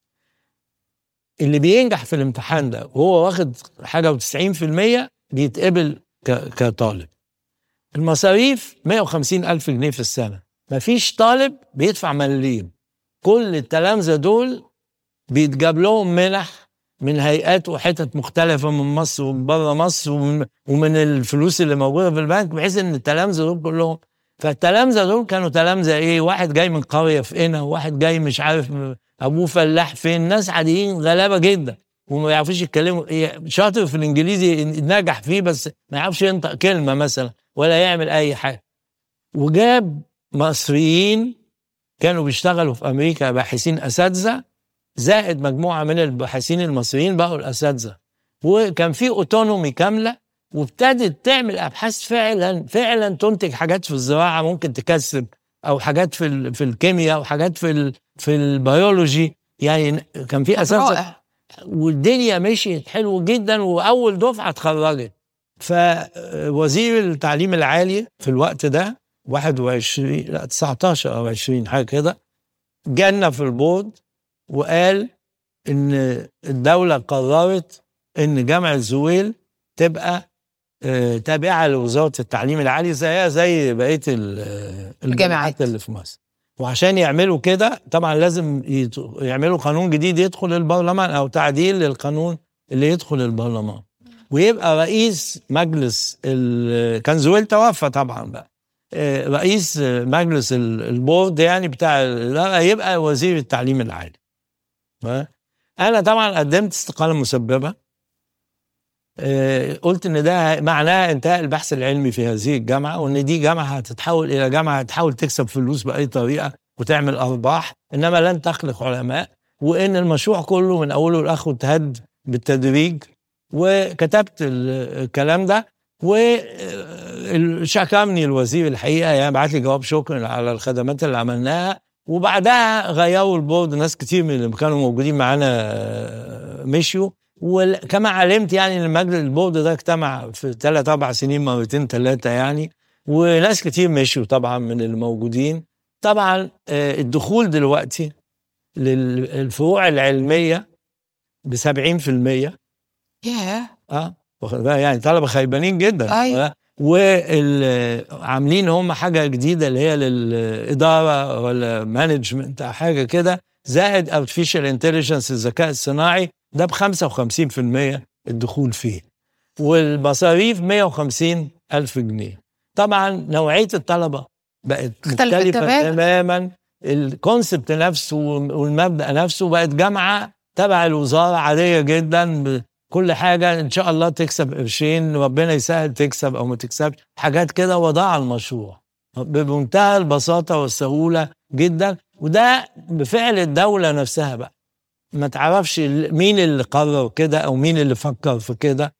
اللي بينجح في الامتحان ده وهو واخد حاجه و90% بيتقبل ك- كطالب المصاريف 150 ألف جنيه في السنة مفيش طالب بيدفع مليم كل التلامذة دول بيتجاب لهم منح من هيئات وحتت مختلفة من مصر ومن بره مصر ومن, ومن الفلوس اللي موجودة في البنك بحيث ان التلامذة دول كلهم فالتلامذة دول كانوا تلامذة ايه واحد جاي من قرية في قنا وواحد جاي مش عارف م- ابوه فلاح فين ناس عاديين غلابة جدا وما يعرفوش يتكلموا إيه، شاطر في الانجليزي نجح فيه بس ما يعرفش ينطق كلمة مثلا ولا يعمل اي حاجة وجاب مصريين كانوا بيشتغلوا في امريكا باحثين اساتذه زائد مجموعه من الباحثين المصريين بقوا الاساتذه وكان في اوتونومي كامله وابتدت تعمل ابحاث فعلا فعلا تنتج حاجات في الزراعه ممكن تكسب او حاجات في ال- في الكيمياء وحاجات في ال في البيولوجي يعني كان في اساتذه رائع والدنيا مشيت حلو جدا واول دفعه اتخرجت فوزير التعليم العالي في الوقت ده 21 لا 19 او 20 حاجه كده جالنا في البورد وقال ان الدوله قررت ان جامعه زويل تبقى آه، تابعه لوزاره التعليم العالي زيها زي بقيه ال- آه، الجامعات اللي في مصر وعشان يعملوا كده طبعا لازم يت- يعملوا قانون جديد يدخل البرلمان او تعديل للقانون اللي يدخل البرلمان ويبقى رئيس مجلس ال- كان زويل توفى طبعا بقى آه، رئيس آه، مجلس ال- البورد يعني بتاع ال- يبقى وزير التعليم العالي ها؟ انا طبعا قدمت استقاله مسببه آه، قلت ان ده معناه انتهاء البحث العلمي في هذه الجامعه وان دي جامعه هتتحول الى جامعه هتحاول تكسب فلوس باي طريقه وتعمل ارباح انما لن تخلق علماء وان المشروع كله من اوله لاخره اتهد بالتدريج وكتبت الكلام ده وشكرني الوزير الحقيقه يعني بعت لي جواب شكر على الخدمات اللي عملناها وبعدها غيروا البورد ناس كتير من اللي كانوا موجودين معانا آه، مشيوا وكما علمت يعني ان المجلس البورد ده اجتمع في ثلاث اربع سنين مرتين ثلاثه يعني وناس كتير مشوا طبعا من الموجودين طبعا آه، الدخول دلوقتي للفروع العلميه ب 70% ياه اه واخد بالك؟ يعني طلبه خيبانين جدا أيوة. وعاملين هم حاجه جديده اللي هي للاداره ولا مانجمنت او حاجه كده زائد ارتفيشال انتليجنس الذكاء الصناعي ده ب 55% الدخول فيه والمصاريف 150 ألف جنيه طبعا نوعية الطلبة بقت اختلفت مختلفة تماماً. تماما الكونسبت نفسه والمبدأ نفسه بقت جامعة تبع الوزارة عادية جدا كل حاجة إن شاء الله تكسب قرشين ربنا يسهل تكسب أو ما تكسبش حاجات كده وضع المشروع بمنتهى البساطة والسهولة جدا وده بفعل الدولة نفسها بقى ما تعرفش مين اللي قرر كده او مين اللي فكر في كده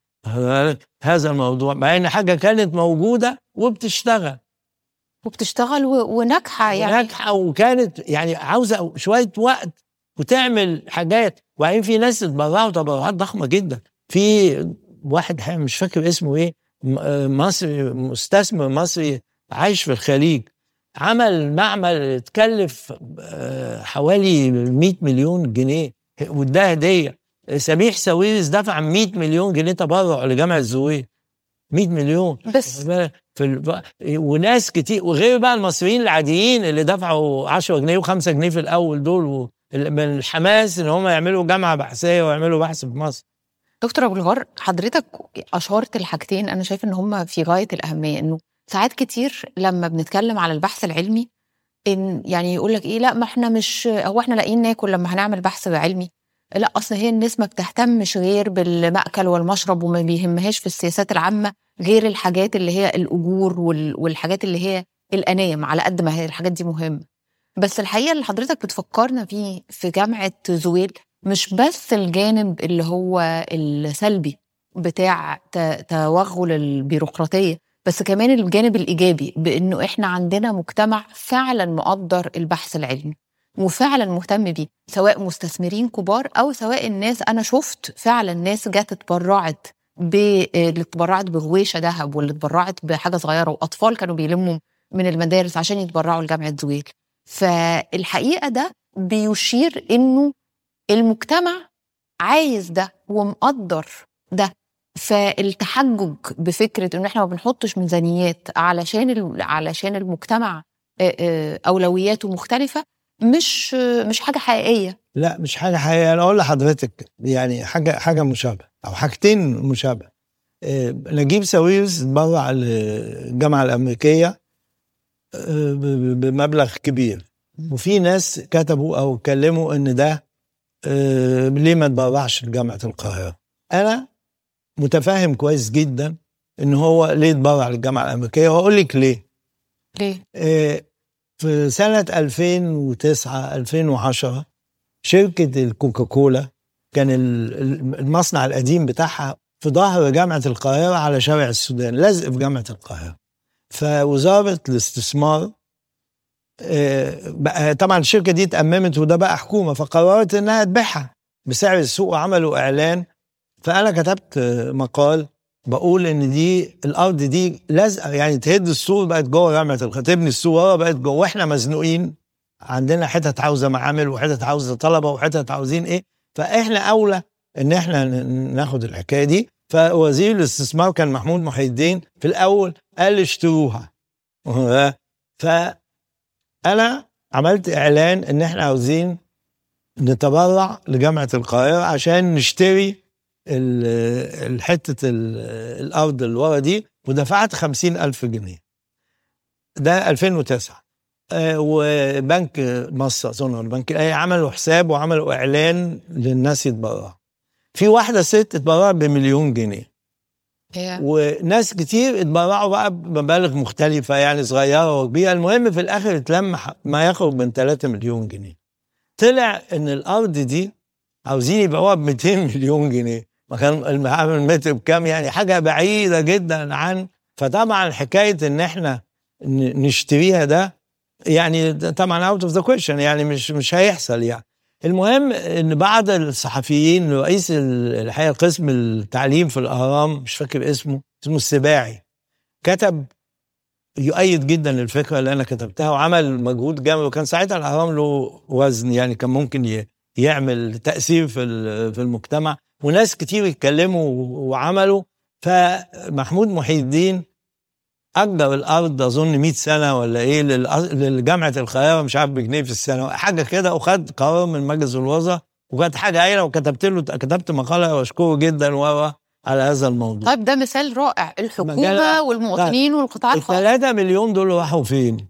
هذا الموضوع مع ان حاجه كانت موجوده وبتشتغل وبتشتغل و- وناجحه يعني ناجحه وكانت يعني عاوزه شويه وقت وتعمل حاجات وبعدين في ناس اتبرعوا تبرعات ضخمه جدا في واحد حقيقة مش فاكر اسمه ايه م- آه مصري مستثمر مصري عايش في الخليج عمل معمل اتكلف آه، حوالي 100 مليون جنيه واداه هديه سميح ساويرس دفع 100 مليون جنيه تبرع لجامعه الزويل 100 مليون بس في ال... وناس كتير وغير بقى المصريين العاديين اللي دفعوا 10 جنيه و5 جنيه في الاول دول و... من الحماس ان هم يعملوا جامعه بحثيه ويعملوا بحث في مصر دكتور ابو الغار حضرتك اشرت الحاجتين انا شايفه ان هم في غايه الاهميه انه ساعات كتير لما بنتكلم على البحث العلمي ان يعني يقول لك ايه لا ما احنا مش هو احنا لاقيين ناكل لما هنعمل بحث علمي لا اصل هي الناس ما بتهتمش غير بالمأكل والمشرب وما بيهمهاش في السياسات العامه غير الحاجات اللي هي الاجور وال- والحاجات اللي هي الانام على قد ما هي الحاجات دي مهمه بس الحقيقه اللي حضرتك بتفكرنا فيه في جامعه زويل مش بس الجانب اللي هو السلبي بتاع ت- توغل البيروقراطيه بس كمان الجانب الايجابي بانه احنا عندنا مجتمع فعلا مقدر البحث العلمي وفعلا مهتم بيه سواء مستثمرين كبار او سواء الناس انا شفت فعلا ناس جت اتبرعت ب اللي اتبرعت بغويشه ذهب واللي اتبرعت بحاجه صغيره واطفال كانوا بيلموا من المدارس عشان يتبرعوا لجامعه زويل فالحقيقه ده بيشير انه المجتمع عايز ده ومقدر ده فالتحجج بفكره انه احنا ما بنحطش ميزانيات علشان ال- علشان المجتمع آه، آه، اولوياته مختلفه مش آه، مش حاجه حقيقيه لا مش حاجه حقيقيه انا اقول لحضرتك يعني حاجه حاجه مشابهه او حاجتين مشابهه آه، نجيب ساويرس اتبرع للجامعه الامريكيه آه، ب- ب- بمبلغ كبير وفي ناس كتبوا او اتكلموا ان ده آه، ليه ما اتبرعش لجامعه القاهره انا متفاهم كويس جدا ان هو ليه اتبرع للجامعه الامريكيه وهقول لك ليه ليه؟ آه، في سنة 2009 2010 شركة الكوكاكولا كان ال- ال- المصنع القديم بتاعها في ظهر جامعة القاهرة على شارع السودان لازق في جامعة القاهرة فوزارة الاستثمار آه، بقى طبعا الشركة دي اتأممت وده بقى حكومة فقررت انها تبيعها بسعر السوق وعملوا اعلان فانا كتبت آه، مقال بقول ان دي الارض دي لازقه يعني تهد السور بقت جوه جامعه القاهره تبني السور ورا بقت جوه واحنا مزنوقين عندنا حتت عاوزه معامل وحتت عاوزه طلبه وحتت عاوزين ايه فاحنا اولى ان احنا ن- ناخد الحكايه دي فوزير الاستثمار كان محمود محي الدين في الاول قال اشتروها فانا عملت اعلان ان احنا عاوزين نتبرع لجامعه القاهره عشان نشتري ال- الحته ال- الارض اللي ورا دي ودفعت خمسين الف جنيه ده 2009 آه، وبنك مصر اظن البنك الاهلي عملوا حساب وعملوا اعلان للناس يتبرعوا في واحده ست اتبرعت بمليون جنيه هي وناس كتير اتبرعوا بقى بمبالغ مختلفة يعني صغيرة وكبيرة المهم في الآخر اتلم ح- ما يخرج من 3 مليون جنيه طلع إن الأرض دي عاوزين يبيعوها ب 200 مليون جنيه ما كان المعامل المتر بكام يعني حاجة بعيدة جدا عن فطبعا حكاية إن إحنا ن- نشتريها ده يعني ده طبعا اوت اوف ذا كويشن يعني مش مش هيحصل يعني المهم ان بعض الصحفيين رئيس ال- الحقيقه قسم التعليم في الاهرام مش فاكر اسمه اسمه السباعي كتب يؤيد جدا الفكره اللي انا كتبتها وعمل مجهود جامد وكان ساعتها الاهرام له وزن يعني كان ممكن ي- يعمل تاثير في ال- في المجتمع وناس كتير اتكلموا وعملوا فمحمود محي الدين اجر الارض اظن 100 سنه ولا ايه للأ- لجامعه القاهره مش عارف بجنيه في السنه حاجه كده وخد قرار من مجلس الوزراء وكانت حاجه هايله وكتبت له كتبت مقاله واشكره جدا و على هذا الموضوع طيب ده مثال رائع الحكومه مجال- والمواطنين والقطاع الخاص الثلاثة مليون دول راحوا فين؟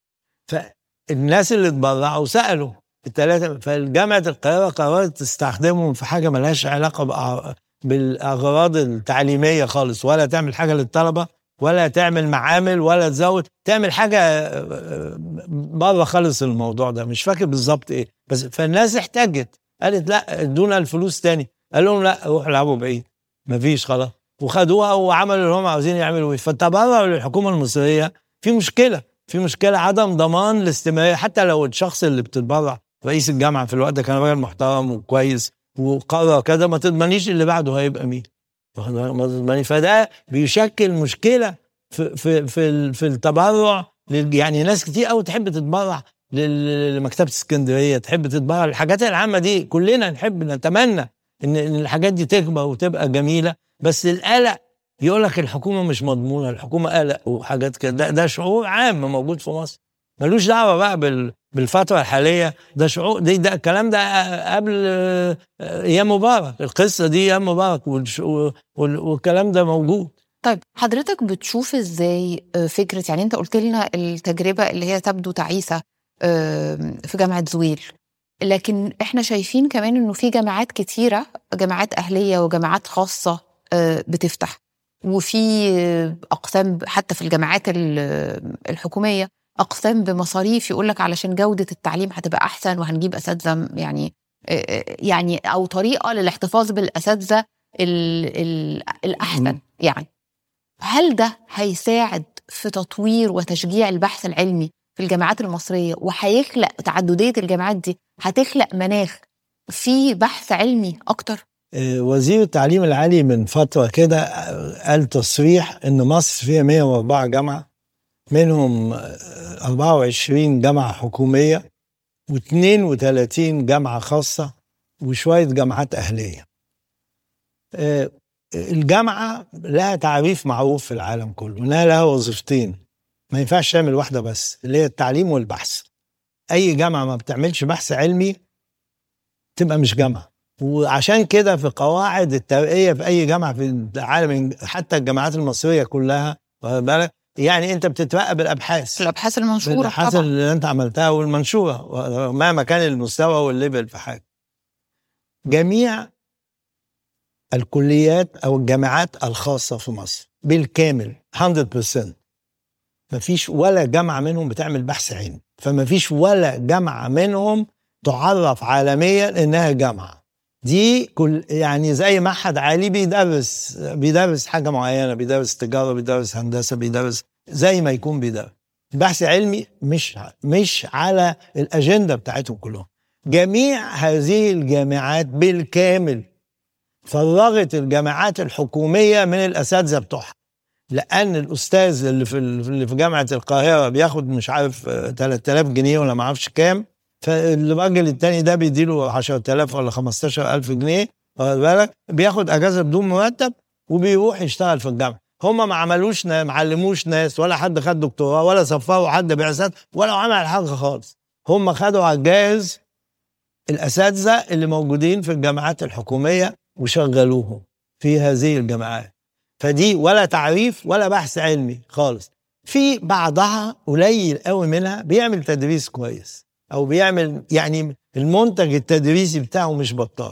فالناس اللي اتبرعوا سألوا الثلاثة فالجامعة القاهرة قررت تستخدمهم في حاجة ملهاش علاقة بأع- بالأغراض التعليمية خالص ولا تعمل حاجة للطلبة ولا تعمل معامل ولا تزود تعمل حاجة آه، بره خالص الموضوع ده مش فاكر بالظبط ايه بس فالناس احتاجت قالت لا ادونا الفلوس تاني قال لهم لا روحوا العبوا بعيد مفيش خلاص وخدوها وعملوا اللي هم عاوزين يعملوا ايه فالتبرع للحكومه المصريه في مشكله في مشكله عدم ضمان الاستمراريه حتى لو الشخص اللي بتتبرع رئيس الجامعه في الوقت ده كان راجل محترم وكويس وقرر كده ما تضمنيش اللي بعده هيبقى مين واخد بالك؟ ما تضمنيش فده بيشكل مشكله في في في, ال- في التبرع لل- يعني ناس كتير قوي تحب تتبرع لل- لمكتبه اسكندريه تحب تتبرع الحاجات العامه دي كلنا نحب نتمنى ان ان الحاجات دي تكبر وتبقى جميله بس القلق يقول لك الحكومه مش مضمونه الحكومه قلق وحاجات كده ده, ده شعور عام موجود في مصر ملوش دعوه بقى بال بالفتره الحاليه ده شعور دي ده الكلام ده قبل آه، ايام مبارك القصه دي ايام مبارك والش- وال- والكلام ده موجود طيب حضرتك بتشوف ازاي آه، فكره يعني انت قلت لنا التجربه اللي هي تبدو تعيسه آم، في جامعه زويل لكن احنا شايفين كمان انه في جامعات كتيره جامعات اهليه وجامعات خاصه آه، بتفتح وفي آه، اقسام حتى في الجامعات ال- الحكوميه اقسام بمصاريف يقول لك علشان جوده التعليم هتبقى احسن وهنجيب اساتذه يعني آه، آه، يعني او طريقه للاحتفاظ بالاساتذه ال- ال- الاحسن مم. يعني هل ده هيساعد في تطوير وتشجيع البحث العلمي في الجامعات المصريه وهيخلق تعدديه الجامعات دي هتخلق مناخ في بحث علمي اكتر آه، وزير التعليم العالي من فترة كده آه، قال تصريح إن مصر فيها 104 جامعة منهم آه، 24 جامعة حكومية و32 جامعة خاصة وشوية جامعات أهلية آه، الجامعة لها تعريف معروف في العالم كله إنها لها وظيفتين ما ينفعش تعمل واحدة بس اللي هي التعليم والبحث أي جامعة ما بتعملش بحث علمي تبقى مش جامعة وعشان كده في قواعد الترقية في أي جامعة في العالم حتى الجامعات المصرية كلها واخد بالك يعني أنت بتترقى بالأبحاث الابحاث المنشوره بالأبحاث طبعا اللي أنت عملتها والمنشورة مهما كان المستوى والليفل في حاجة جميع الكليات أو الجامعات الخاصة في مصر بالكامل 100% مفيش ولا جامعة منهم بتعمل بحث علمي فمفيش ولا جامعة منهم تعرف عالميا انها جامعه دي كل يعني زي معهد عالي بيدرس بيدرس حاجه معينه بيدرس تجاره بيدرس هندسه بيدرس زي ما يكون بيدرس البحث العلمي مش مش على الاجنده بتاعتهم كلهم جميع هذه الجامعات بالكامل فرغت الجامعات الحكوميه من الاساتذه بتوعها لان الاستاذ اللي في اللي في جامعه القاهره بياخد مش عارف آه، 3000 جنيه ولا ما اعرفش كام فالراجل التاني ده بيديله 10000 ولا 15000 جنيه واخد بالك بياخد اجازه بدون مرتب وبيروح يشتغل في الجامعه هم ما عملوش نا- ما علموش ناس ولا حد خد دكتوراه ولا سفروا حد بعثات ولا عمل حاجه خالص هم خدوا على الجاهز الاساتذه اللي موجودين في الجامعات الحكوميه وشغلوهم في هذه الجامعات فدي ولا تعريف ولا بحث علمي خالص في بعضها قليل قوي منها بيعمل تدريس كويس او بيعمل يعني المنتج التدريسي بتاعه مش بطال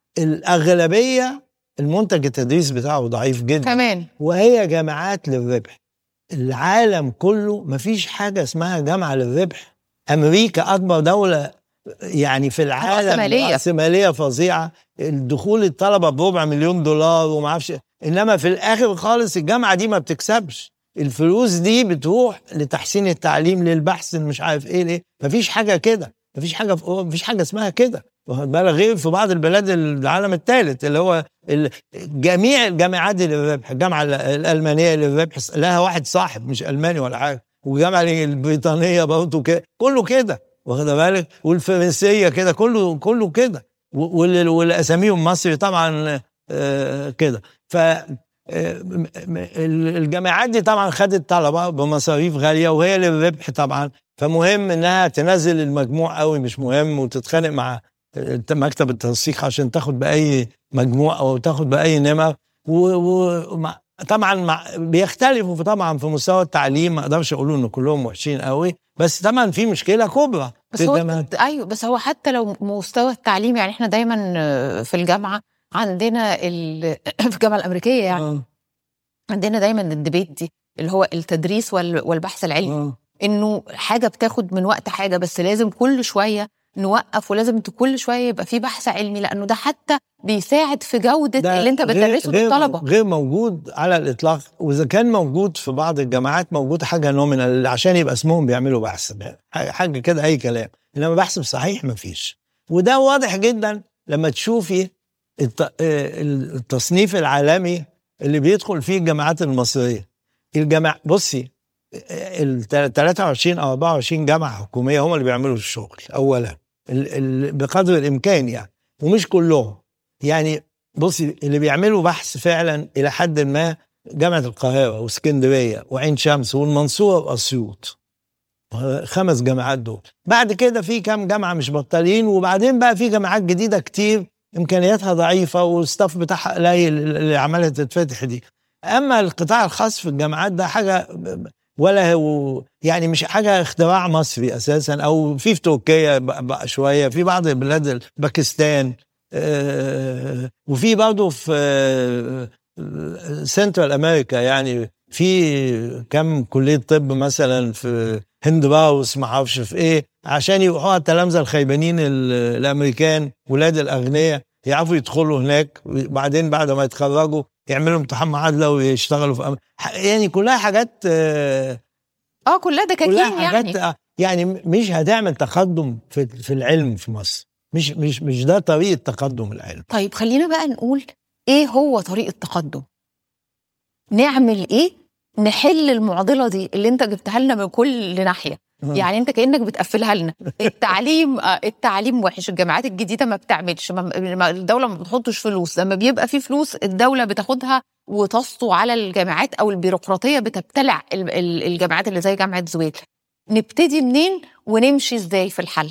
الاغلبيه المنتج التدريسي بتاعه ضعيف جدا كمان وهي جامعات للربح العالم كله مفيش حاجه اسمها جامعه للربح امريكا اكبر دوله يعني في العالم رأسمالية. رأسمالية فظيعه الدخول الطلبه بربع مليون دولار وما اعرفش انما في الاخر خالص الجامعه دي ما بتكسبش الفلوس دي بتروح لتحسين التعليم للبحث مش عارف ايه ليه مفيش حاجه كده مفيش حاجه في مفيش حاجه اسمها كده واخد بالك غير في بعض البلاد العالم الثالث اللي هو ال- جميع الجامعات دي للربح الجامعه ال- الالمانيه للربح لها واحد صاحب مش الماني ولا حاجه والجامعه البريطانيه برضه كده كله كده واخد بالك والفرنسيه كده كله كله كده و- وال- والاساميهم مصري طبعا آه، كده ف آه، م- م- ال- الجامعات دي طبعا خدت طلبه بمصاريف غاليه وهي للربح طبعا فمهم انها تنزل المجموع قوي مش مهم وتتخانق مع الت- مكتب التنسيق عشان تاخد باي مجموع او تاخد باي نمر وطبعا طبعا مع بيختلفوا في- طبعا في مستوى التعليم ما اقدرش اقول ان كلهم وحشين قوي بس طبعا في مشكله كبرى بس في هو الجامعات ايوه بس هو حتى لو مستوى التعليم يعني احنا دايما آه، في الجامعه عندنا ال... في الجامعه الامريكيه يعني آه، عندنا دايما الديبيت دي اللي هو التدريس وال... والبحث العلمي آه. انه حاجه بتاخد من وقت حاجه بس لازم كل شويه نوقف ولازم ت- كل شويه يبقى في بحث علمي لانه ده حتى بيساعد في جوده ده اللي انت غير- بتدرسه غير- للطلبه غير موجود على الاطلاق واذا كان موجود في بعض الجامعات موجود حاجه نومينال عشان يبقى اسمهم بيعملوا بحث حاجه كده اي كلام انما بحث صحيح ما فيش وده واضح جدا لما تشوفي الت- آه، التصنيف العالمي اللي بيدخل فيه الجامعات المصريه الجامع بصي ال 23 او 24 جامعه حكوميه هم اللي بيعملوا الشغل اولا ال- ال- بقدر الامكان يعني ومش كلهم يعني بصي اللي بيعملوا بحث فعلا الى حد ما جامعه القاهره واسكندريه وعين شمس والمنصوره واسيوط خمس جامعات دول بعد كده في كام جامعه مش بطالين وبعدين بقى في جامعات جديده كتير امكانياتها ضعيفه والستاف بتاعها قليل اللي عماله تتفتح دي اما القطاع الخاص في الجامعات ده حاجه ولا هو يعني مش حاجه اختراع مصري اساسا او في في تركيا بقى بقى شويه في بعض البلاد باكستان آه، وفي برضه في آه، سنترال امريكا يعني في كم كليه طب مثلا في هند باوس ما اعرفش في ايه عشان يروحوا التلامذه الخيبانين ال- الامريكان ولاد الاغنياء يعرفوا يدخلوا هناك وبعدين بعد ما يتخرجوا يعملوا امتحان معادله ويشتغلوا في أم... يعني كلها حاجات آه، اه كلها دكاكين كلها حاجات يعني آه، يعني مش هتعمل تقدم في في العلم في مصر مش مش مش ده طريقه تقدم العلم طيب خلينا بقى نقول ايه هو طريق التقدم نعمل ايه نحل المعضله دي اللي انت جبتها لنا من كل ناحيه يعني انت كانك بتقفلها لنا التعليم آه، التعليم وحش الجامعات الجديده ما بتعملش ما- ما- الدوله ما بتحطش فلوس لما بيبقى في فلوس الدوله بتاخدها وتسطو على الجامعات او البيروقراطيه بتبتلع ال- ال- الجامعات اللي زي جامعه زويل نبتدي منين ونمشي ازاي في الحل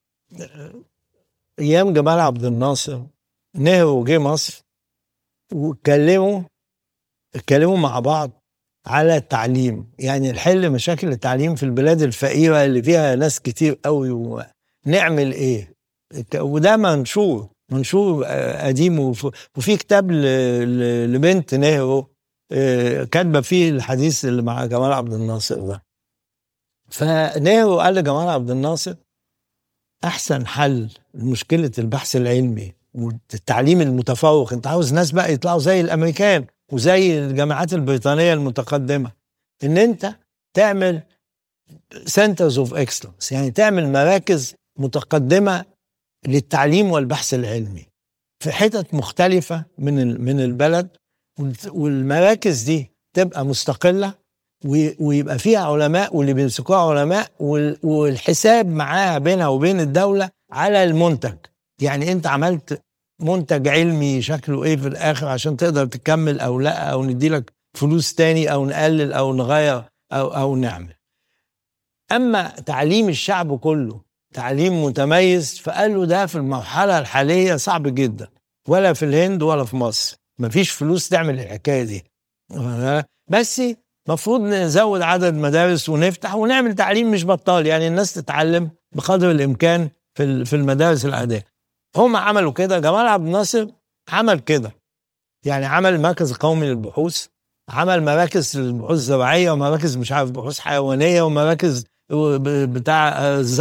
ايام جمال عبد الناصر نهرو جه مصر واتكلموا اتكلموا مع بعض على التعليم يعني نحل مشاكل التعليم في البلاد الفقيره اللي فيها ناس كتير قوي ونعمل ايه وده منشور منشور آه، قديم وف- وفي كتاب ل- ل- لبنت نهرو آه، كاتبه فيه الحديث اللي مع جمال عبد الناصر ده فنهرو قال لجمال عبد الناصر احسن حل لمشكله البحث العلمي والتعليم المتفوق انت عاوز ناس بقى يطلعوا زي الامريكان وزي الجامعات البريطانيه المتقدمه ان انت تعمل سنترز اوف اكسلنس يعني تعمل مراكز متقدمه للتعليم والبحث العلمي في حتت مختلفه من ال- من البلد والت- والمراكز دي تبقى مستقله و- ويبقى فيها علماء واللي بيمسكوها علماء وال- والحساب معاها بينها وبين الدوله على المنتج يعني انت عملت منتج علمي شكله ايه في الاخر عشان تقدر تكمل او لا او نديلك فلوس تاني او نقلل او نغير او او نعمل اما تعليم الشعب كله تعليم متميز فقالوا ده في المرحله الحاليه صعب جدا ولا في الهند ولا في مصر مفيش فلوس تعمل الحكايه دي بس المفروض نزود عدد مدارس ونفتح ونعمل تعليم مش بطال يعني الناس تتعلم بقدر الامكان في ال- في المدارس العاديه هم عملوا كده جمال عبد الناصر عمل كده يعني عمل مركز قومي للبحوث عمل مراكز للبحوث الزراعيه ومراكز مش عارف بحوث حيوانيه ومراكز ب- بتاع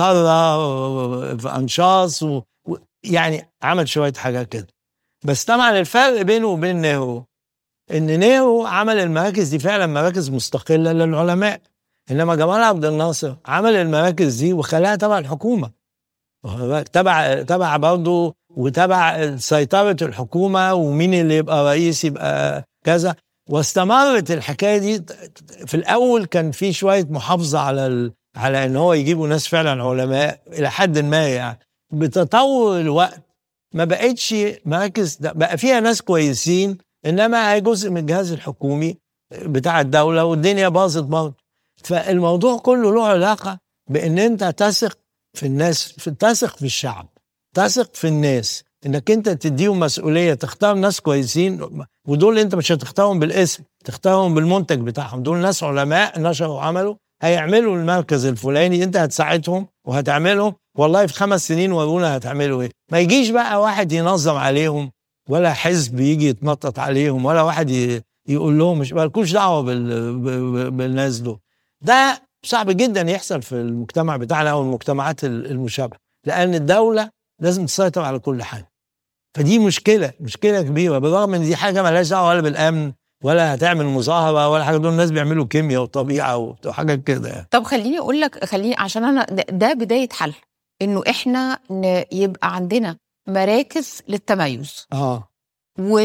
ذره في انشاص و... و- يعني عمل شويه حاجات كده بس طبعا الفرق بينه وبين نهرو ان نهرو عمل المراكز دي فعلا مراكز مستقله للعلماء انما جمال عبد الناصر عمل المراكز دي وخلاها تبع الحكومه واخد بالك؟ تبع تبع برضه وتبع سيطره الحكومه ومين اللي يبقى رئيس يبقى كذا واستمرت الحكايه دي في الاول كان في شويه محافظه على ال... على ان هو يجيبوا ناس فعلا علماء الى حد ما يعني بتطور الوقت ما بقتش مراكز بقى فيها ناس كويسين انما هي جزء من الجهاز الحكومي بتاع الدوله والدنيا باظت برضه فالموضوع كله له علاقه بان انت تثق في الناس في تثق في الشعب تثق في الناس انك انت تديهم مسؤوليه تختار ناس كويسين ودول انت مش هتختارهم بالاسم تختارهم بالمنتج بتاعهم دول ناس علماء نشروا وعملوا هيعملوا المركز الفلاني انت هتساعدهم وهتعملهم والله في خمس سنين ورونا هتعملوا ايه ما يجيش بقى واحد ينظم عليهم ولا حزب يجي يتنطط عليهم ولا واحد ي- يقول لهم مش مالكوش دعوه بال... ب- ب- بالناس دول ده صعب جدا يحصل في المجتمع بتاعنا او المجتمعات ال- المشابهه لان الدوله لازم تسيطر على كل حاجه فدي مشكله مشكله كبيره بالرغم ان دي حاجه مالهاش دعوه ولا بالامن ولا هتعمل مظاهره ولا حاجه دول الناس بيعملوا كيمياء وطبيعه وحاجات كده يعني طب خليني اقول لك خليني عشان انا ده, ده بدايه حل انه احنا ن- يبقى عندنا مراكز للتميز اه و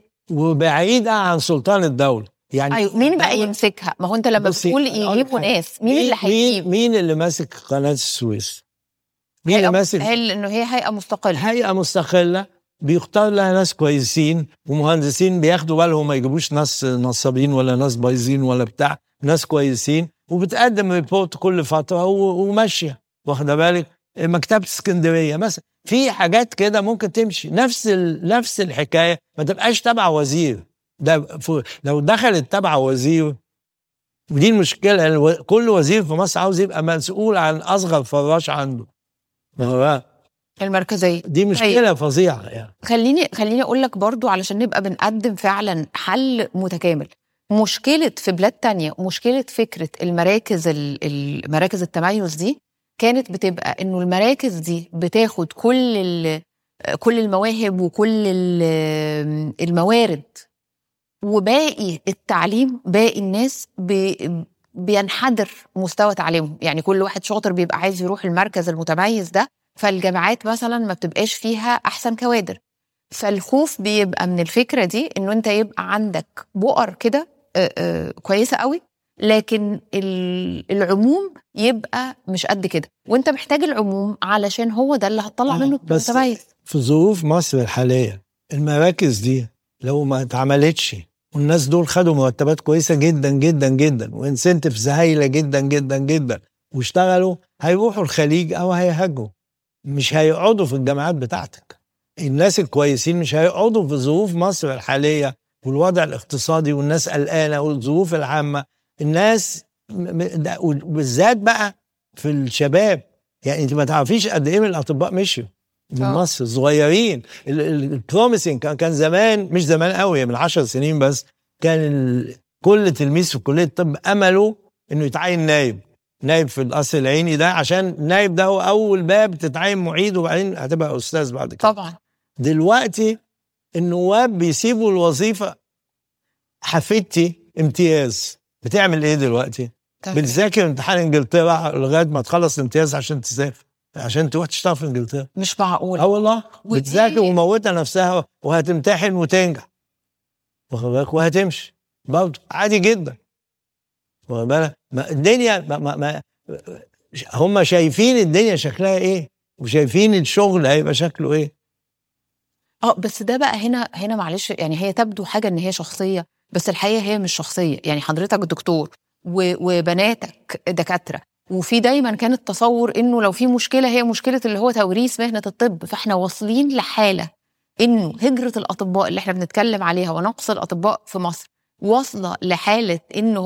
وبعيده عن سلطان الدوله يعني ايوه مين بقى الدولة- يمسكها ما هو انت لما بصي، بتقول أقول لك يجيبوا حاجة. ناس مين اللي هيجيب مين اللي ماسك قناه السويس؟ مين اللي هيئة- ماسك هل انه هي هيئه مستقله هيئه مستقله بيختار لها ناس كويسين ومهندسين بياخدوا بالهم ما يجيبوش ناس نصابين ولا ناس بايظين ولا بتاع ناس كويسين وبتقدم ريبورت كل فتره و- وماشيه واخده بالك مكتبه اسكندريه مثلا في حاجات كده ممكن تمشي نفس ال... نفس الحكايه ما تبقاش تبع وزير ده ف... لو دخلت تبع وزير ودي المشكله الو... كل وزير في مصر عاوز يبقى مسؤول عن اصغر فراش عنده ما هو المركزيه دي مشكله فظيعه يعني خليني خليني اقول لك برضو علشان نبقى بنقدم فعلا حل متكامل مشكله في بلاد تانية مشكله فكره المراكز ال- المراكز التميز دي كانت بتبقى انه المراكز دي بتاخد كل ال- كل المواهب وكل ال- الموارد وباقي التعليم باقي الناس بي- بينحدر مستوى تعليمهم يعني كل واحد شاطر بيبقى عايز يروح المركز المتميز ده فالجامعات مثلا ما بتبقاش فيها احسن كوادر فالخوف بيبقى من الفكره دي انه انت يبقى عندك بؤر كده آه، آه، كويسه قوي لكن ال- العموم يبقى مش قد كده وانت محتاج العموم علشان هو ده اللي هتطلع آه، منه بس- متميز في ظروف مصر الحاليه المراكز دي لو ما اتعملتش والناس دول خدوا مرتبات كويسه جدا جدا جدا وانسنتفز هايله جدا جدا جدا واشتغلوا هيروحوا الخليج او هيهاجروا مش هيقعدوا في الجامعات بتاعتك الناس الكويسين مش هيقعدوا في ظروف مصر الحاليه والوضع الاقتصادي والناس قلقانه والظروف العامه الناس م- م- ده- وبالذات بقى في الشباب يعني انت ما تعرفيش قد ايه من الاطباء مشيوا من آه. مصر صغيرين البروميسنج كان كان زمان مش زمان قوي من عشر سنين بس كان ال- كل تلميذ في كليه الطب امله انه يتعين نايب نايب في القصر العيني ده عشان النايب ده هو اول باب تتعين معيد وبعدين هتبقى استاذ بعد كده طبعا دلوقتي النواب بيسيبوا الوظيفه حفيدتي امتياز بتعمل ايه دلوقتي؟ تمام. بتذاكر امتحان انجلترا لغايه ما تخلص الامتياز عشان تسافر عشان تروح تشتغل في انجلترا مش معقول اه والله ودي- بتذاكر وموتة نفسها وهتمتحن وتنجح واخد بالك وهتمشي برضه عادي جدا واخد بالك ما الدنيا ما ما ما هم شايفين الدنيا شكلها ايه وشايفين الشغل هيبقى شكله ايه اه بس ده بقى هنا هنا معلش يعني هي تبدو حاجه ان هي شخصيه بس الحقيقه هي مش شخصيه يعني حضرتك دكتور و- وبناتك دكاتره وفي دايما كان التصور انه لو في مشكله هي مشكله اللي هو توريث مهنه الطب فاحنا واصلين لحاله انه هجره الاطباء اللي احنا بنتكلم عليها ونقص الاطباء في مصر واصله لحاله انه هو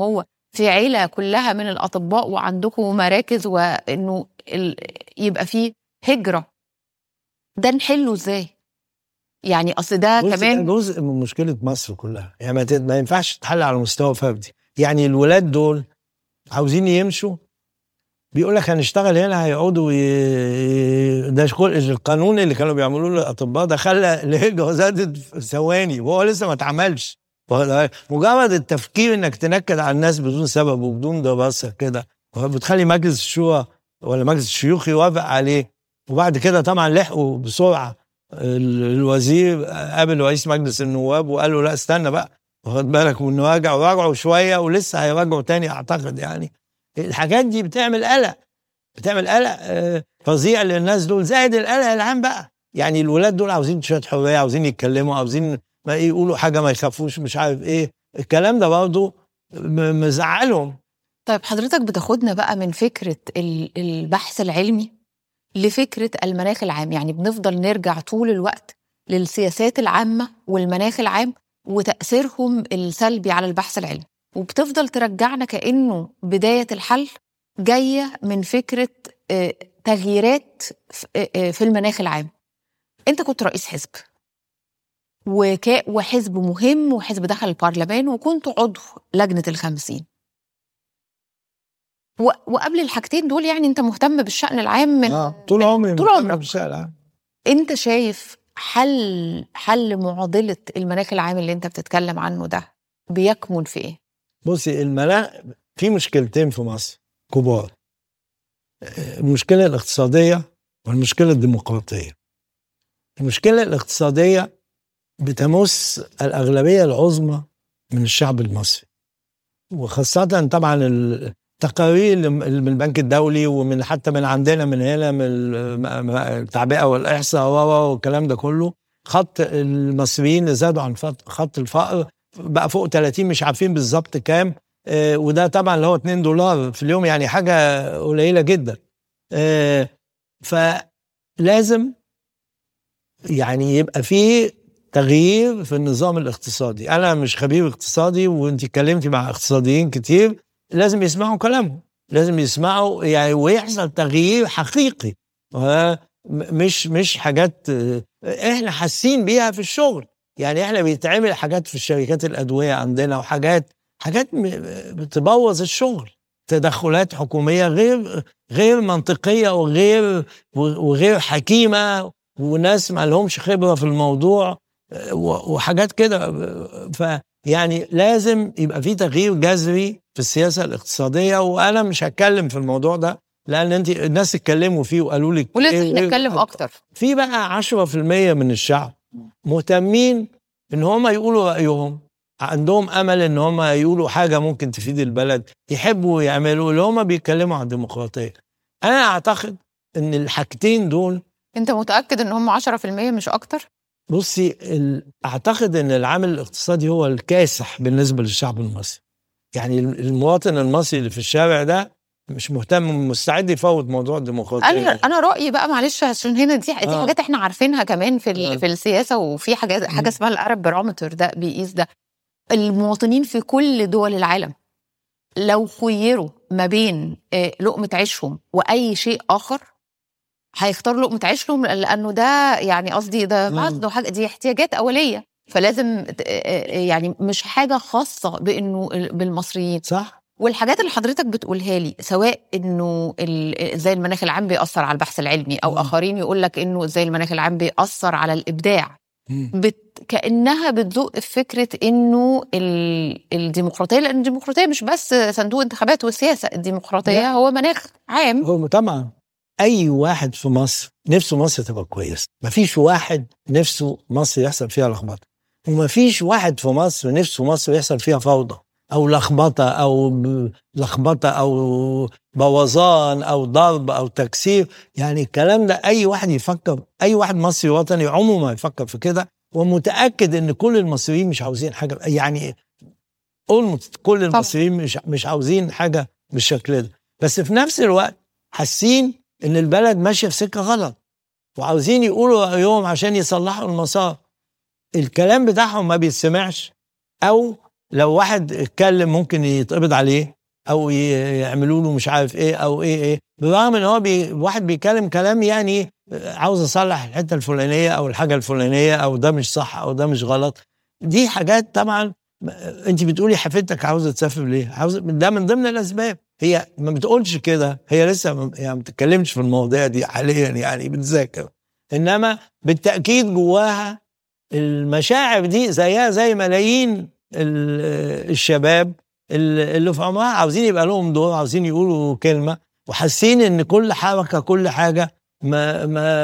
في عيله كلها من الاطباء وعندكم مراكز وانه ال... يبقى فيه هجره ده نحله ازاي يعني اصل ده بص، كمان ده جزء من مشكله مصر كلها يعني ما, ت- ما ينفعش تتحل على مستوى فردي يعني الولاد دول عاوزين يمشوا بيقول لك هنشتغل هنا هيقعدوا ي... ده شغل القانون اللي كانوا بيعملوه للاطباء ده خلى الهجره زادت في ثواني وهو لسه ما اتعملش مجرد التفكير انك تنكد على الناس بدون سبب وبدون دراسه كده بتخلي مجلس الشورى ولا مجلس الشيوخ يوافق عليه وبعد كده طبعا لحقوا بسرعه ال- الوزير قابل رئيس مجلس النواب وقال له لا استنى بقى واخد بالك ونراجع وراجعوا شويه ولسه هيراجعوا تاني اعتقد يعني الحاجات دي بتعمل قلق بتعمل قلق آه، فظيع للناس دول زائد القلق العام بقى يعني الولاد دول عاوزين شويه حريه عاوزين يتكلموا عاوزين ما يقولوا حاجه ما يخافوش مش عارف ايه الكلام ده برضه م- مزعلهم طيب حضرتك بتاخدنا بقى من فكرة ال- البحث العلمي لفكرة المناخ العام يعني بنفضل نرجع طول الوقت للسياسات العامة والمناخ العام وتأثيرهم السلبي على البحث العلمي وبتفضل ترجعنا كأنه بداية الحل جاية من فكرة آه، تغييرات ف- آه، آه، في المناخ العام انت كنت رئيس حزب وكا وحزب مهم وحزب دخل البرلمان وكنت عضو لجنة الخمسين و- وقبل الحاجتين دول يعني انت مهتم بالشأن العام من اه طول عمري طول مهتم عمرك. بالشارع انت شايف حل حل معضلة المناخ العام اللي انت بتتكلم عنه ده بيكمن في ايه؟ بصي المناخ في مشكلتين في مصر كبار المشكله الاقتصاديه والمشكله الديمقراطيه المشكله الاقتصاديه بتمس الاغلبيه العظمى من الشعب المصري وخاصه طبعا التقارير اللي من البنك الدولي ومن حتى من عندنا من هنا من الم- التعبئه والاحصاء و- و- والكلام ده كله خط المصريين اللي زادوا عن فط- خط الفقر بقى فوق 30 مش عارفين بالظبط كام آه، وده طبعا اللي هو 2 دولار في اليوم يعني حاجه قليله جدا آه، فلازم يعني يبقى في تغيير في النظام الاقتصادي انا مش خبير اقتصادي وانت اتكلمتي مع اقتصاديين كتير لازم يسمعوا كلامهم لازم يسمعوا يعني ويحصل تغيير حقيقي و- م- مش مش حاجات آه، احنا حاسين بيها في الشغل يعني احنا بيتعمل حاجات في الشركات الادويه عندنا وحاجات حاجات م- بتبوظ الشغل تدخلات حكوميه غير غير منطقيه وغير وغير حكيمه وناس ما لهمش خبره في الموضوع آه، و- وحاجات كده ف يعني لازم يبقى في تغيير جذري في السياسه الاقتصاديه وانا مش هتكلم في الموضوع ده لان انت الناس اتكلموا فيه وقالوا لك ولسه إيه- إيه- هنتكلم اكتر في بقى 10% من الشعب مهتمين ان هم يقولوا رايهم عندهم امل ان هم يقولوا حاجه ممكن تفيد البلد يحبوا يعملوا اللي هم بيتكلموا عن الديمقراطيه انا اعتقد ان الحاجتين دول انت متأكد ان هم 10% مش اكتر؟ بصي ال- اعتقد ان العامل الاقتصادي هو الكاسح بالنسبه للشعب المصري يعني المواطن المصري اللي في الشارع ده مش مهتم مستعد يفوت موضوع الديمقراطيه انا انا رايي بقى معلش عشان هنا دي دي آه. حاجات احنا عارفينها كمان في آه. ال- في السياسه وفي حاجات حاجه اسمها الارب بارامتر ده بيقيس ده المواطنين في كل دول العالم لو خيروا ما بين آه، لقمه عيشهم واي شيء اخر هيختاروا لقمه عيشهم لانه ده يعني قصدي ده مم. بعض حاجه دي احتياجات اوليه فلازم ت- آه، آه، يعني مش حاجه خاصه بانه ال- بالمصريين صح والحاجات اللي حضرتك بتقولها لي سواء انه ال- ازاي المناخ العام بيأثر على البحث العلمي او مم. اخرين يقول لك انه ازاي المناخ العام بيأثر على الابداع بت... كانها بتزق في فكره انه ال... الديمقراطيه لان الديمقراطيه مش بس صندوق انتخابات وسياسه الديمقراطيه لا. هو مناخ عام هو طبعا اي واحد في مصر نفسه مصر تبقى كويسه مفيش واحد نفسه مصر يحصل فيها لخبطه ومفيش واحد في مصر نفسه مصر يحصل فيها فوضى او لخبطه او ب- لخبطه او بوظان او ضرب او تكسير يعني الكلام ده اي واحد يفكر اي واحد مصري وطني عمره ما يفكر في كده ومتاكد ان كل المصريين مش عاوزين حاجه يعني almost كل المصريين مش مش عاوزين حاجه بالشكل ده بس في نفس الوقت حاسين ان البلد ماشيه في سكه غلط وعاوزين يقولوا رايهم عشان يصلحوا المسار الكلام بتاعهم ما بيتسمعش او لو واحد اتكلم ممكن يتقبض عليه او ي- يعملوا له مش عارف ايه او ايه ايه بالرغم ان هو بي واحد بيتكلم كلام يعني عاوز اصلح الحته الفلانيه او الحاجه الفلانيه او ده مش صح او ده مش غلط دي حاجات طبعا انت بتقولي حفيدتك عاوزه تسافر ليه؟ عاوزه ده من ضمن الاسباب هي ما بتقولش كده هي لسه ما- يعني ما بتتكلمش في المواضيع دي حاليا يعني بتذاكر انما بالتاكيد جواها المشاعر دي زيها زي ملايين ال- الشباب اللي اللي في عمرها عاوزين يبقى لهم دور عاوزين يقولوا كلمه وحاسين ان كل حركه كل حاجه ما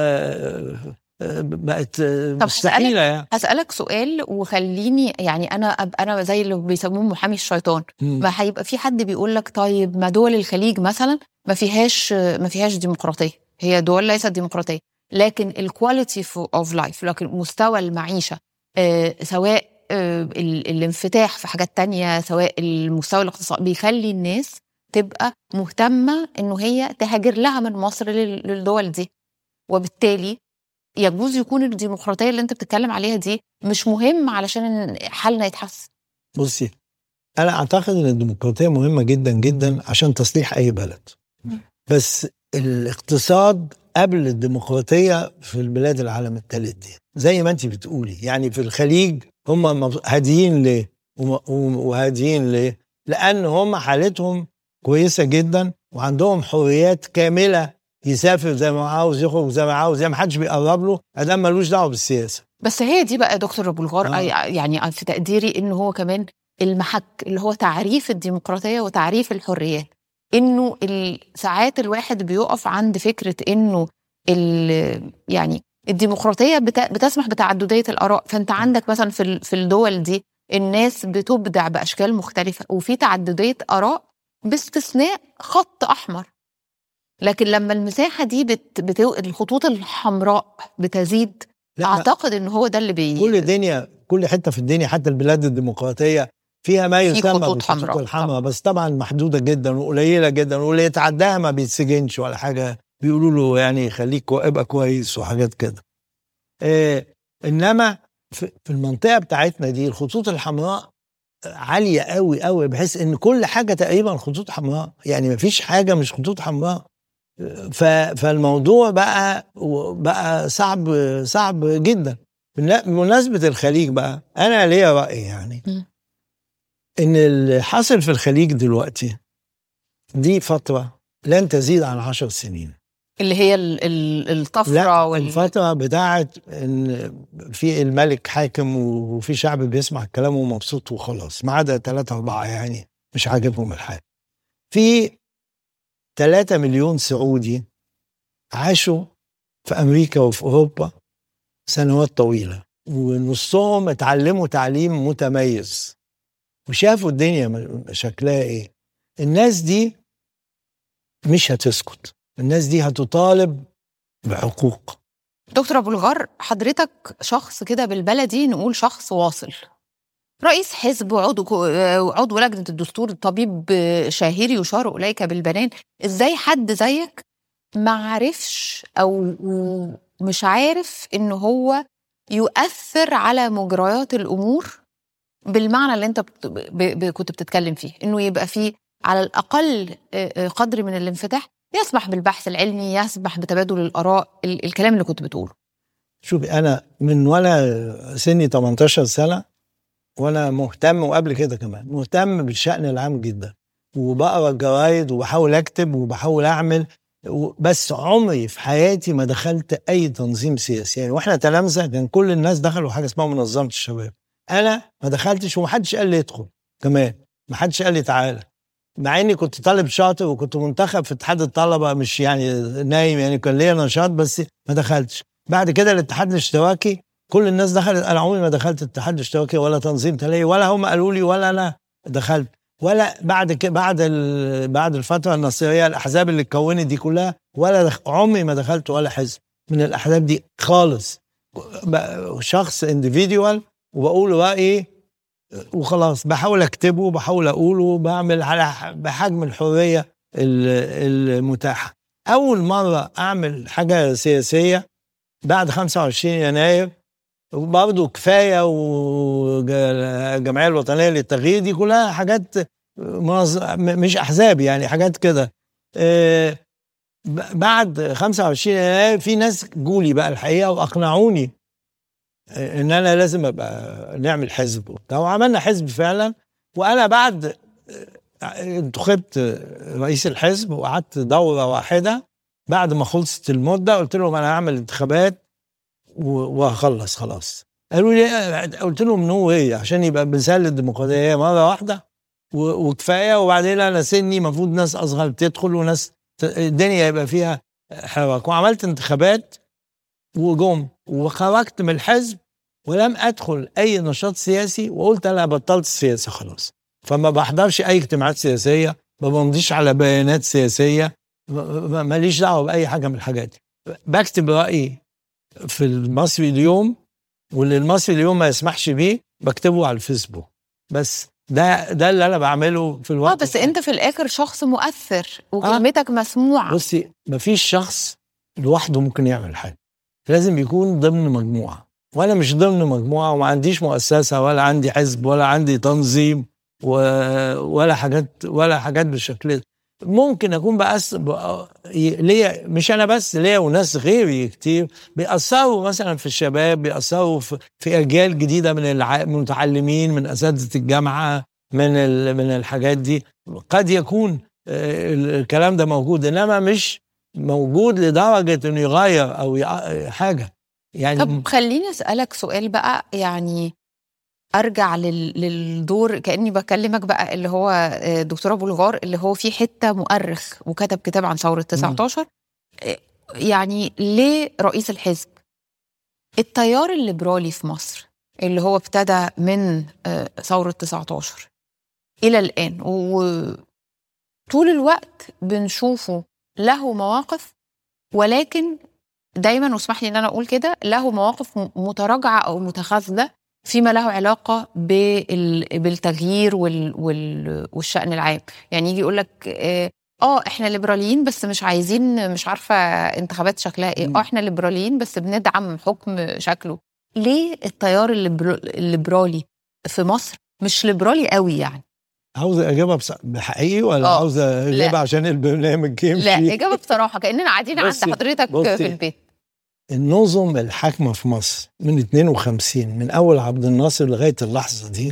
ما بقت مستحيله يعني هسألك سؤال وخليني يعني أنا أبقى أنا زي اللي بيسموه محامي الشيطان مم. ما هيبقى في حد بيقول لك طيب ما دول الخليج مثلا ما فيهاش ما فيهاش ديمقراطيه هي دول ليست ديمقراطيه لكن الكواليتي اوف لايف لكن مستوى المعيشه آه، سواء آه، ال- الانفتاح في حاجات تانية سواء المستوى الاقتصادي بيخلي الناس تبقى مهتمه انه هي تهاجر لها من مصر لل- للدول دي وبالتالي يجوز يكون الديمقراطيه اللي انت بتتكلم عليها دي مش مهم علشان حالنا يتحسن بصي انا اعتقد ان الديمقراطيه مهمه جدا جدا عشان تصليح اي بلد مم. بس الاقتصاد قبل الديمقراطيه في البلاد العالم الثالث دي زي ما انت بتقولي يعني في الخليج هم مب- هاديين ليه وم- وم- وهاديين ليه لان هم حالتهم كويسه جدا وعندهم حريات كامله يسافر زي ما عاوز يخرج زي ما عاوز زي ما حدش بيقرب له ادام ملوش دعوه بالسياسه بس هي دي بقى يا دكتور ابو الغار آه. يعني في تقديري ان هو كمان المحك اللي هو تعريف الديمقراطيه وتعريف الحريات انه ال- ساعات الواحد بيقف عند فكره انه ال- يعني الديمقراطيه بت- بتسمح بتعدديه الاراء فانت عندك مثلا في ال- في الدول دي الناس بتبدع باشكال مختلفه وفي تعدديه اراء باستثناء خط احمر لكن لما المساحه دي بت... بت... الخطوط الحمراء بتزيد لا، ما- اعتقد ان هو ده اللي بي كل الدنيا كل حته في الدنيا حتى البلاد الديمقراطيه فيها ما يسمى خطوط بالخطوط حمراء. الحمراء بس طبعا محدوده جدا وقليله جدا واللي يتعداها ما بيتسجنش ولا حاجه بيقولوا له يعني خليك كو- ابقى كويس وحاجات كده إيه انما في في المنطقه بتاعتنا دي الخطوط الحمراء عاليه قوي قوي بحيث ان كل حاجه تقريبا خطوط حمراء يعني ما فيش حاجه مش خطوط حمراء ف- فالموضوع بقى بقى صعب صعب جدا بالن- بمناسبه الخليج بقى انا ليا راي يعني م. ان اللي حاصل في الخليج دلوقتي دي فتره لن تزيد عن عشر سنين اللي هي ال... ال... الطفره لا وال... الفترة بتاعت ان في الملك حاكم وفي شعب بيسمع كلامه ومبسوط وخلاص ما عدا ثلاثة أربعة يعني مش عاجبهم الحال. في ثلاثة مليون سعودي عاشوا في أمريكا وفي أوروبا سنوات طويلة ونصهم اتعلموا تعليم متميز وشافوا الدنيا م- شكلها ايه الناس دي مش هتسكت الناس دي هتطالب بحقوق دكتور ابو الغار حضرتك شخص كده بالبلدي نقول شخص واصل رئيس حزب وعضو عضو لجنه الدستور طبيب شهير يشار اليك بالبنان ازاي حد زيك ما عرفش او مش عارف ان هو يؤثر على مجريات الامور بالمعنى اللي انت بت- ب- ب- كنت بتتكلم فيه انه يبقى فيه على الاقل آه، آه، قدر من الانفتاح يسمح بالبحث العلمي يسمح بتبادل الاراء ال- الكلام اللي كنت بتقوله شوفي انا من وانا سني 18 سنه وانا مهتم وقبل كده كمان مهتم بالشأن العام جدا وبقرا الجرايد وبحاول اكتب وبحاول اعمل و- بس عمري في حياتي ما دخلت اي تنظيم سياسي يعني واحنا تلامذه كان كل الناس دخلوا حاجه اسمها منظمه الشباب انا ما دخلتش ومحدش قال لي ادخل كمان محدش قال لي تعالى مع اني كنت طالب شاطر وكنت منتخب في اتحاد الطلبه مش يعني نايم يعني كان ليا نشاط بس ما دخلتش بعد كده الاتحاد الاشتراكي كل الناس دخلت انا عمري ما دخلت الاتحاد الاشتراكي ولا تنظيم تلاقي ولا هم قالوا لي ولا انا دخلت ولا بعد ك... بعد ال... بعد الفتره النصيريه الاحزاب اللي اتكونت دي كلها ولا دخ... عمري ما دخلت ولا حزب من الاحزاب دي خالص ب- شخص انديفيديوال وبقول رايي وخلاص بحاول اكتبه بحاول اقوله بعمل على ح- بحجم الحريه ال- المتاحه اول مره اعمل حاجه سياسيه بعد 25 يناير برضه كفايه والجمعيه الوطنيه للتغيير دي كلها حاجات منظ... م- مش احزاب يعني حاجات كده آه، ب- بعد 25 يناير في ناس جولي بقى الحقيقه واقنعوني آه، ان انا لازم ابقى نعمل حزب وبتاع وعملنا حزب فعلا وانا بعد آه، انتخبت رئيس الحزب وقعدت دوره واحده بعد ما خلصت المده قلت لهم انا هعمل انتخابات و- وهخلص خلاص قالوا لي قلت لهم نو واي عشان يبقى مثال للديمقراطيه مره واحده و- وكفايه وبعدين انا سني المفروض ناس اصغر تدخل وناس ت- الدنيا يبقى فيها حراك وعملت انتخابات وجم وخرجت من الحزب ولم ادخل اي نشاط سياسي وقلت انا بطلت السياسه خلاص فما بحضرش اي اجتماعات سياسيه ما بمضيش على بيانات سياسيه م- م- ماليش دعوه باي حاجه من الحاجات دي بكتب رايي في المصري اليوم واللي المصري اليوم ما يسمحش بيه بكتبه على الفيسبوك بس ده ده اللي انا بعمله في اه الوقت بس انت في الاخر شخص مؤثر وكلمتك مسموعه بصي مفيش شخص لوحده ممكن يعمل حاجه لازم يكون ضمن مجموعه وانا مش ضمن مجموعه وما عنديش مؤسسه ولا عندي حزب ولا عندي تنظيم و... ولا حاجات ولا حاجات بالشكل ده ممكن اكون بأس ب... ليا مش انا بس ليا وناس غيري كتير بيأثروا مثلا في الشباب بيأثروا في, في اجيال جديده من الع... من المتعلمين من اساتذه الجامعه من ال... من الحاجات دي قد يكون آه، الكلام ده موجود انما مش موجود لدرجه انه يغير او يع- حاجه يعني طب خليني اسالك سؤال بقى يعني ارجع لل... للدور كاني بكلمك بقى اللي هو آه، دكتوره بولغار اللي هو في حته مؤرخ وكتب كتاب عن ثوره 19 آه، يعني ليه رئيس الحزب التيار الليبرالي في مصر اللي هو ابتدى من آه، ثوره 19 الى الان وطول الوقت بنشوفه له مواقف ولكن دايما واسمح لي ان انا اقول كده له مواقف م- متراجعه او متخاذله فيما له علاقه بال- بالتغيير وال وال والشان العام يعني يجي يقول لك اه آه، احنا ليبراليين بس مش عايزين مش عارفه انتخابات شكلها ايه مم. اه احنا ليبراليين بس بندعم حكم شكله ليه التيار الليبر- الليبرالي في مصر مش ليبرالي قوي يعني عاوز اجيبها بص- بحقيقي ولا آه. عاوز اجيبها لا. عشان البرنامج يمشي لا اجابه بصراحه كاننا قاعدين عند بصي- حضرتك بصي. في البيت النظم الحاكمه في مصر من 52 من اول عبد الناصر لغايه اللحظه دي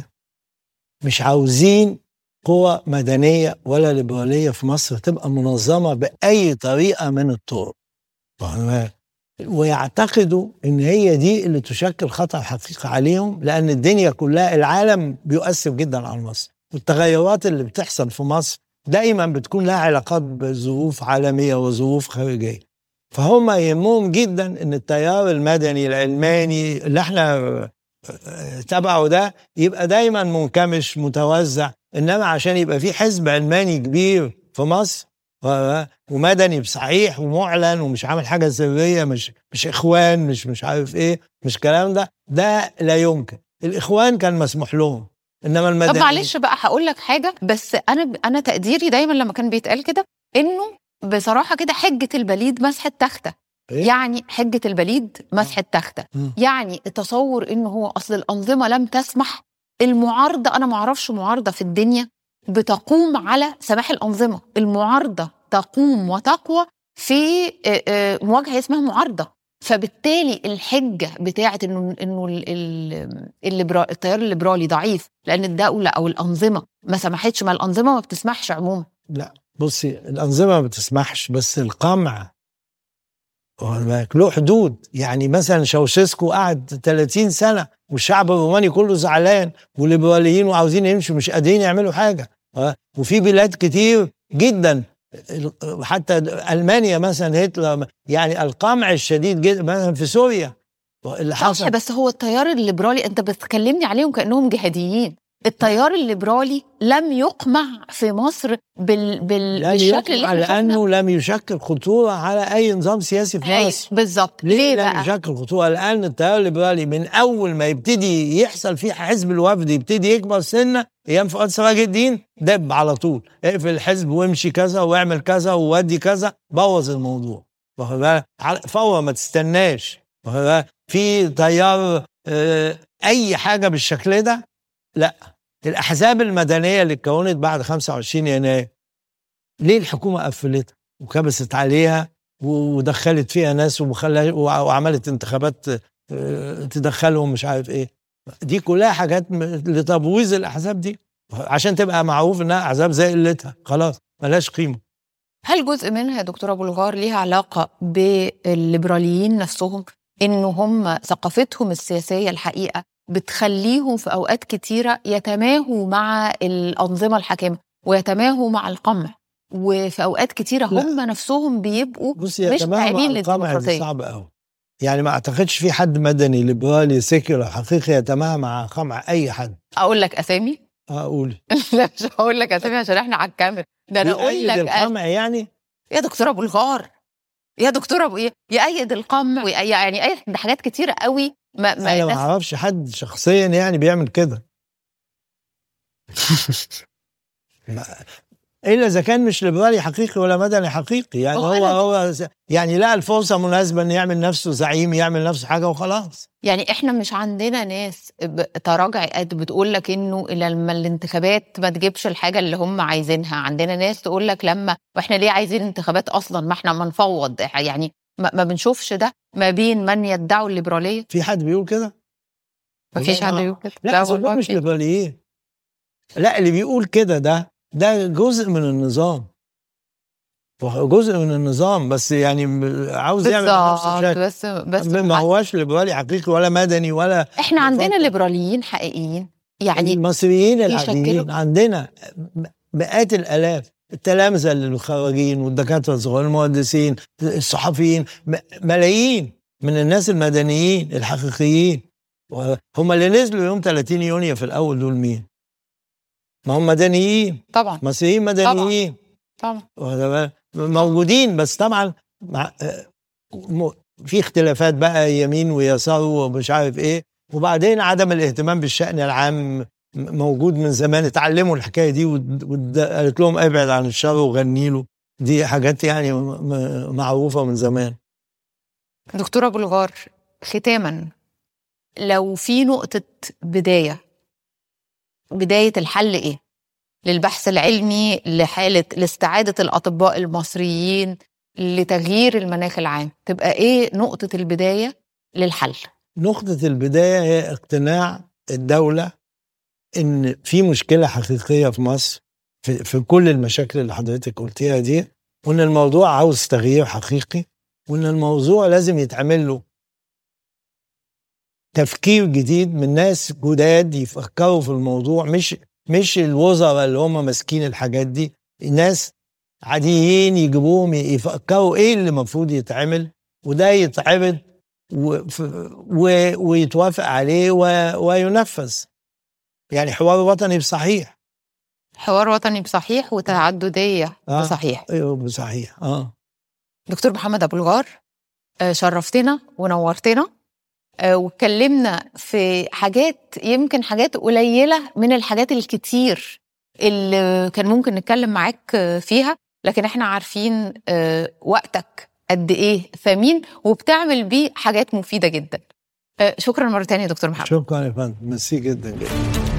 مش عاوزين قوى مدنيه ولا ليبراليه في مصر تبقى منظمه باي طريقه من الطرق فاهمة؟ ويعتقدوا ان هي دي اللي تشكل خطر حقيقي عليهم لان الدنيا كلها العالم بيؤثر جدا على مصر والتغيرات اللي بتحصل في مصر دائما بتكون لها علاقات بظروف عالميه وظروف خارجيه فهم يهمهم جدا ان التيار المدني العلماني اللي احنا آه، تبعه ده يبقى دايما منكمش متوزع انما عشان يبقى في حزب علماني كبير في مصر و- ومدني بصحيح ومعلن ومش عامل حاجه سريه مش مش اخوان مش مش عارف ايه مش الكلام ده ده لا يمكن الاخوان كان مسموح لهم انما المدني طب معلش بقى هقول لك حاجه بس انا انا تقديري دايما لما كان بيتقال كده انه بصراحه كده حجه البليد مسح التخته إيه؟ يعني حجه البليد مسح التخته مم. يعني تصور انه هو اصل الانظمه لم تسمح المعارضه انا ما اعرفش معارضه في الدنيا بتقوم على سماح الانظمه المعارضه تقوم وتقوى في آه، آه، مواجهه اسمها معارضه فبالتالي الحجه بتاعه انه انه ال- ال- الليبرا- التيار الليبرالي ضعيف لان الدوله او الانظمه ما سمحتش ما الانظمه ما بتسمحش عموما لا بصي الانظمه ما بتسمحش بس القمع واخد بالك له حدود يعني مثلا شاوشيسكو قعد 30 سنه والشعب الروماني كله زعلان والليبراليين وعاوزين يمشوا مش قادرين يعملوا حاجه ها؟ وفي بلاد كتير جدا ال- حتى المانيا مثلا هتلر يعني القمع الشديد جدا مثلا في سوريا اللي صح حصل بس هو التيار الليبرالي انت بتكلمني عليهم كانهم جهاديين التيار الليبرالي لم يقمع في مصر بال... بال... لن بالشكل اللي يقمع احنا شفناه. لانه لم يشكل خطوره على اي نظام سياسي في هاي، مصر بالظبط ليه, ليه لم بقى يشكل خطوره لان التيار الليبرالي من اول ما يبتدي يحصل فيه حزب الوفد يبتدي يكبر سنه ايام فؤاد سراج الدين دب على طول اقفل الحزب وامشي كذا واعمل كذا وودي كذا بوظ الموضوع واخد بالك؟ على- فور ما تستناش واخد بالك؟ في تيار آه، اي حاجه بالشكل ده لا الاحزاب المدنيه اللي اتكونت بعد 25 يناير ليه الحكومه قفلتها وكبست عليها ودخلت فيها ناس وخلا وعملت انتخابات آه، تدخلهم مش عارف ايه دي كلها حاجات م- لتبويظ الاحزاب دي عشان تبقى معروف انها احزاب زي قلتها خلاص ملهاش قيمه هل جزء منها يا دكتوره ابو الغار ليها علاقه بالليبراليين نفسهم ان هم ثقافتهم السياسيه الحقيقه بتخليهم في اوقات كتيره يتماهوا مع الانظمه الحاكمه ويتماهوا مع القمع وفي اوقات كتيره لا. هم نفسهم بيبقوا بص يا مش تمام قاعدين القمع دي للديمقراطية. صعبه قوي يعني ما اعتقدش في حد مدني ليبرالي سيكولار حقيقي يتماهى مع قمع اي حد اقول لك اسامي اقول لا مش هقول لك اسامي عشان احنا على الكاميرا ده انا اقول يؤيد لك القمع يعني يا دكتوره ابو الغار يا دكتوره ابو ايه يأيد القمع ويأ- يعني أي حاجات كتيره قوي ما, ما انا ما الناس- اعرفش حد شخصيا يعني بيعمل كده ما- الا اذا كان مش ليبرالي حقيقي ولا مدني حقيقي يعني هو هو أنا- هو ز- يعني لقى الفرصه مناسبه ان يعمل نفسه زعيم يعمل نفسه حاجه وخلاص يعني احنا مش عندنا ناس ب- تراجع قد بتقول لك انه لما الانتخابات ما تجيبش الحاجه اللي هم عايزينها عندنا ناس تقول لك لما واحنا ليه عايزين انتخابات اصلا ما احنا ما نفوض يعني ما, ما بنشوفش ده ما بين من يدعوا الليبراليه في حد بيقول كده ما فيش حد والله بيقول كده لا, لا والله مش في. ليبراليين لا اللي بيقول كده ده ده جزء من النظام جزء من النظام بس يعني م- عاوز يعمل نفسه بالظبط شكل بس بس ما هواش ليبرالي حقيقي ولا مدني ولا احنا عندنا بالظبط. ليبراليين حقيقيين يعني المصريين يشكلوا- العاديين عندنا م- مئات الالاف التلامذه المخرجين والدكاتره الصغار المهندسين الصحفيين م- ملايين من الناس المدنيين الحقيقيين هم اللي نزلوا يوم 30 يونيو في الاول دول مين؟ ما هم مدنيين طبعا مصريين مدنيين طبعا واخد بالك؟ موجودين بس طبعا مع آه، م- في اختلافات بقى يمين ويسار ومش عارف ايه وبعدين عدم الاهتمام بالشأن العام م- موجود من زمان اتعلموا الحكايه دي وقالت لهم ابعد عن الشر وغني له دي حاجات يعني م- م- معروفه من زمان دكتور ابو الغار ختاما لو في نقطة بداية بداية الحل ايه؟ للبحث العلمي لحالة لاستعادة الأطباء المصريين لتغيير المناخ العام تبقى ايه نقطة البداية للحل؟ نقطة البداية هي اقتناع الدولة إن في مشكلة حقيقية في مصر في, في كل المشاكل اللي حضرتك قلتيها دي وإن الموضوع عاوز تغيير حقيقي وإن الموضوع لازم يتعمل له تفكير جديد من ناس جداد يفكروا في الموضوع مش مش الوزراء اللي هم ماسكين الحاجات دي ناس عاديين يجيبوهم يفكروا ايه اللي المفروض يتعمل وده يتعرض و- ف- و- ويتوافق عليه و- وينفذ يعني حوار وطني بصحيح حوار وطني بصحيح وتعددية آه. بصحيح ايوه بصحيح اه دكتور محمد أبو الغار آه، شرفتنا ونورتنا آه، واتكلمنا في حاجات يمكن حاجات قليلة من الحاجات الكتير اللي كان ممكن نتكلم معاك آه، فيها لكن احنا عارفين آه، وقتك قد ايه ثمين وبتعمل بيه حاجات مفيدة جدا آه، شكرا مرة تانية يا دكتور محمد شكرا يا فندم ميرسي جدا جدا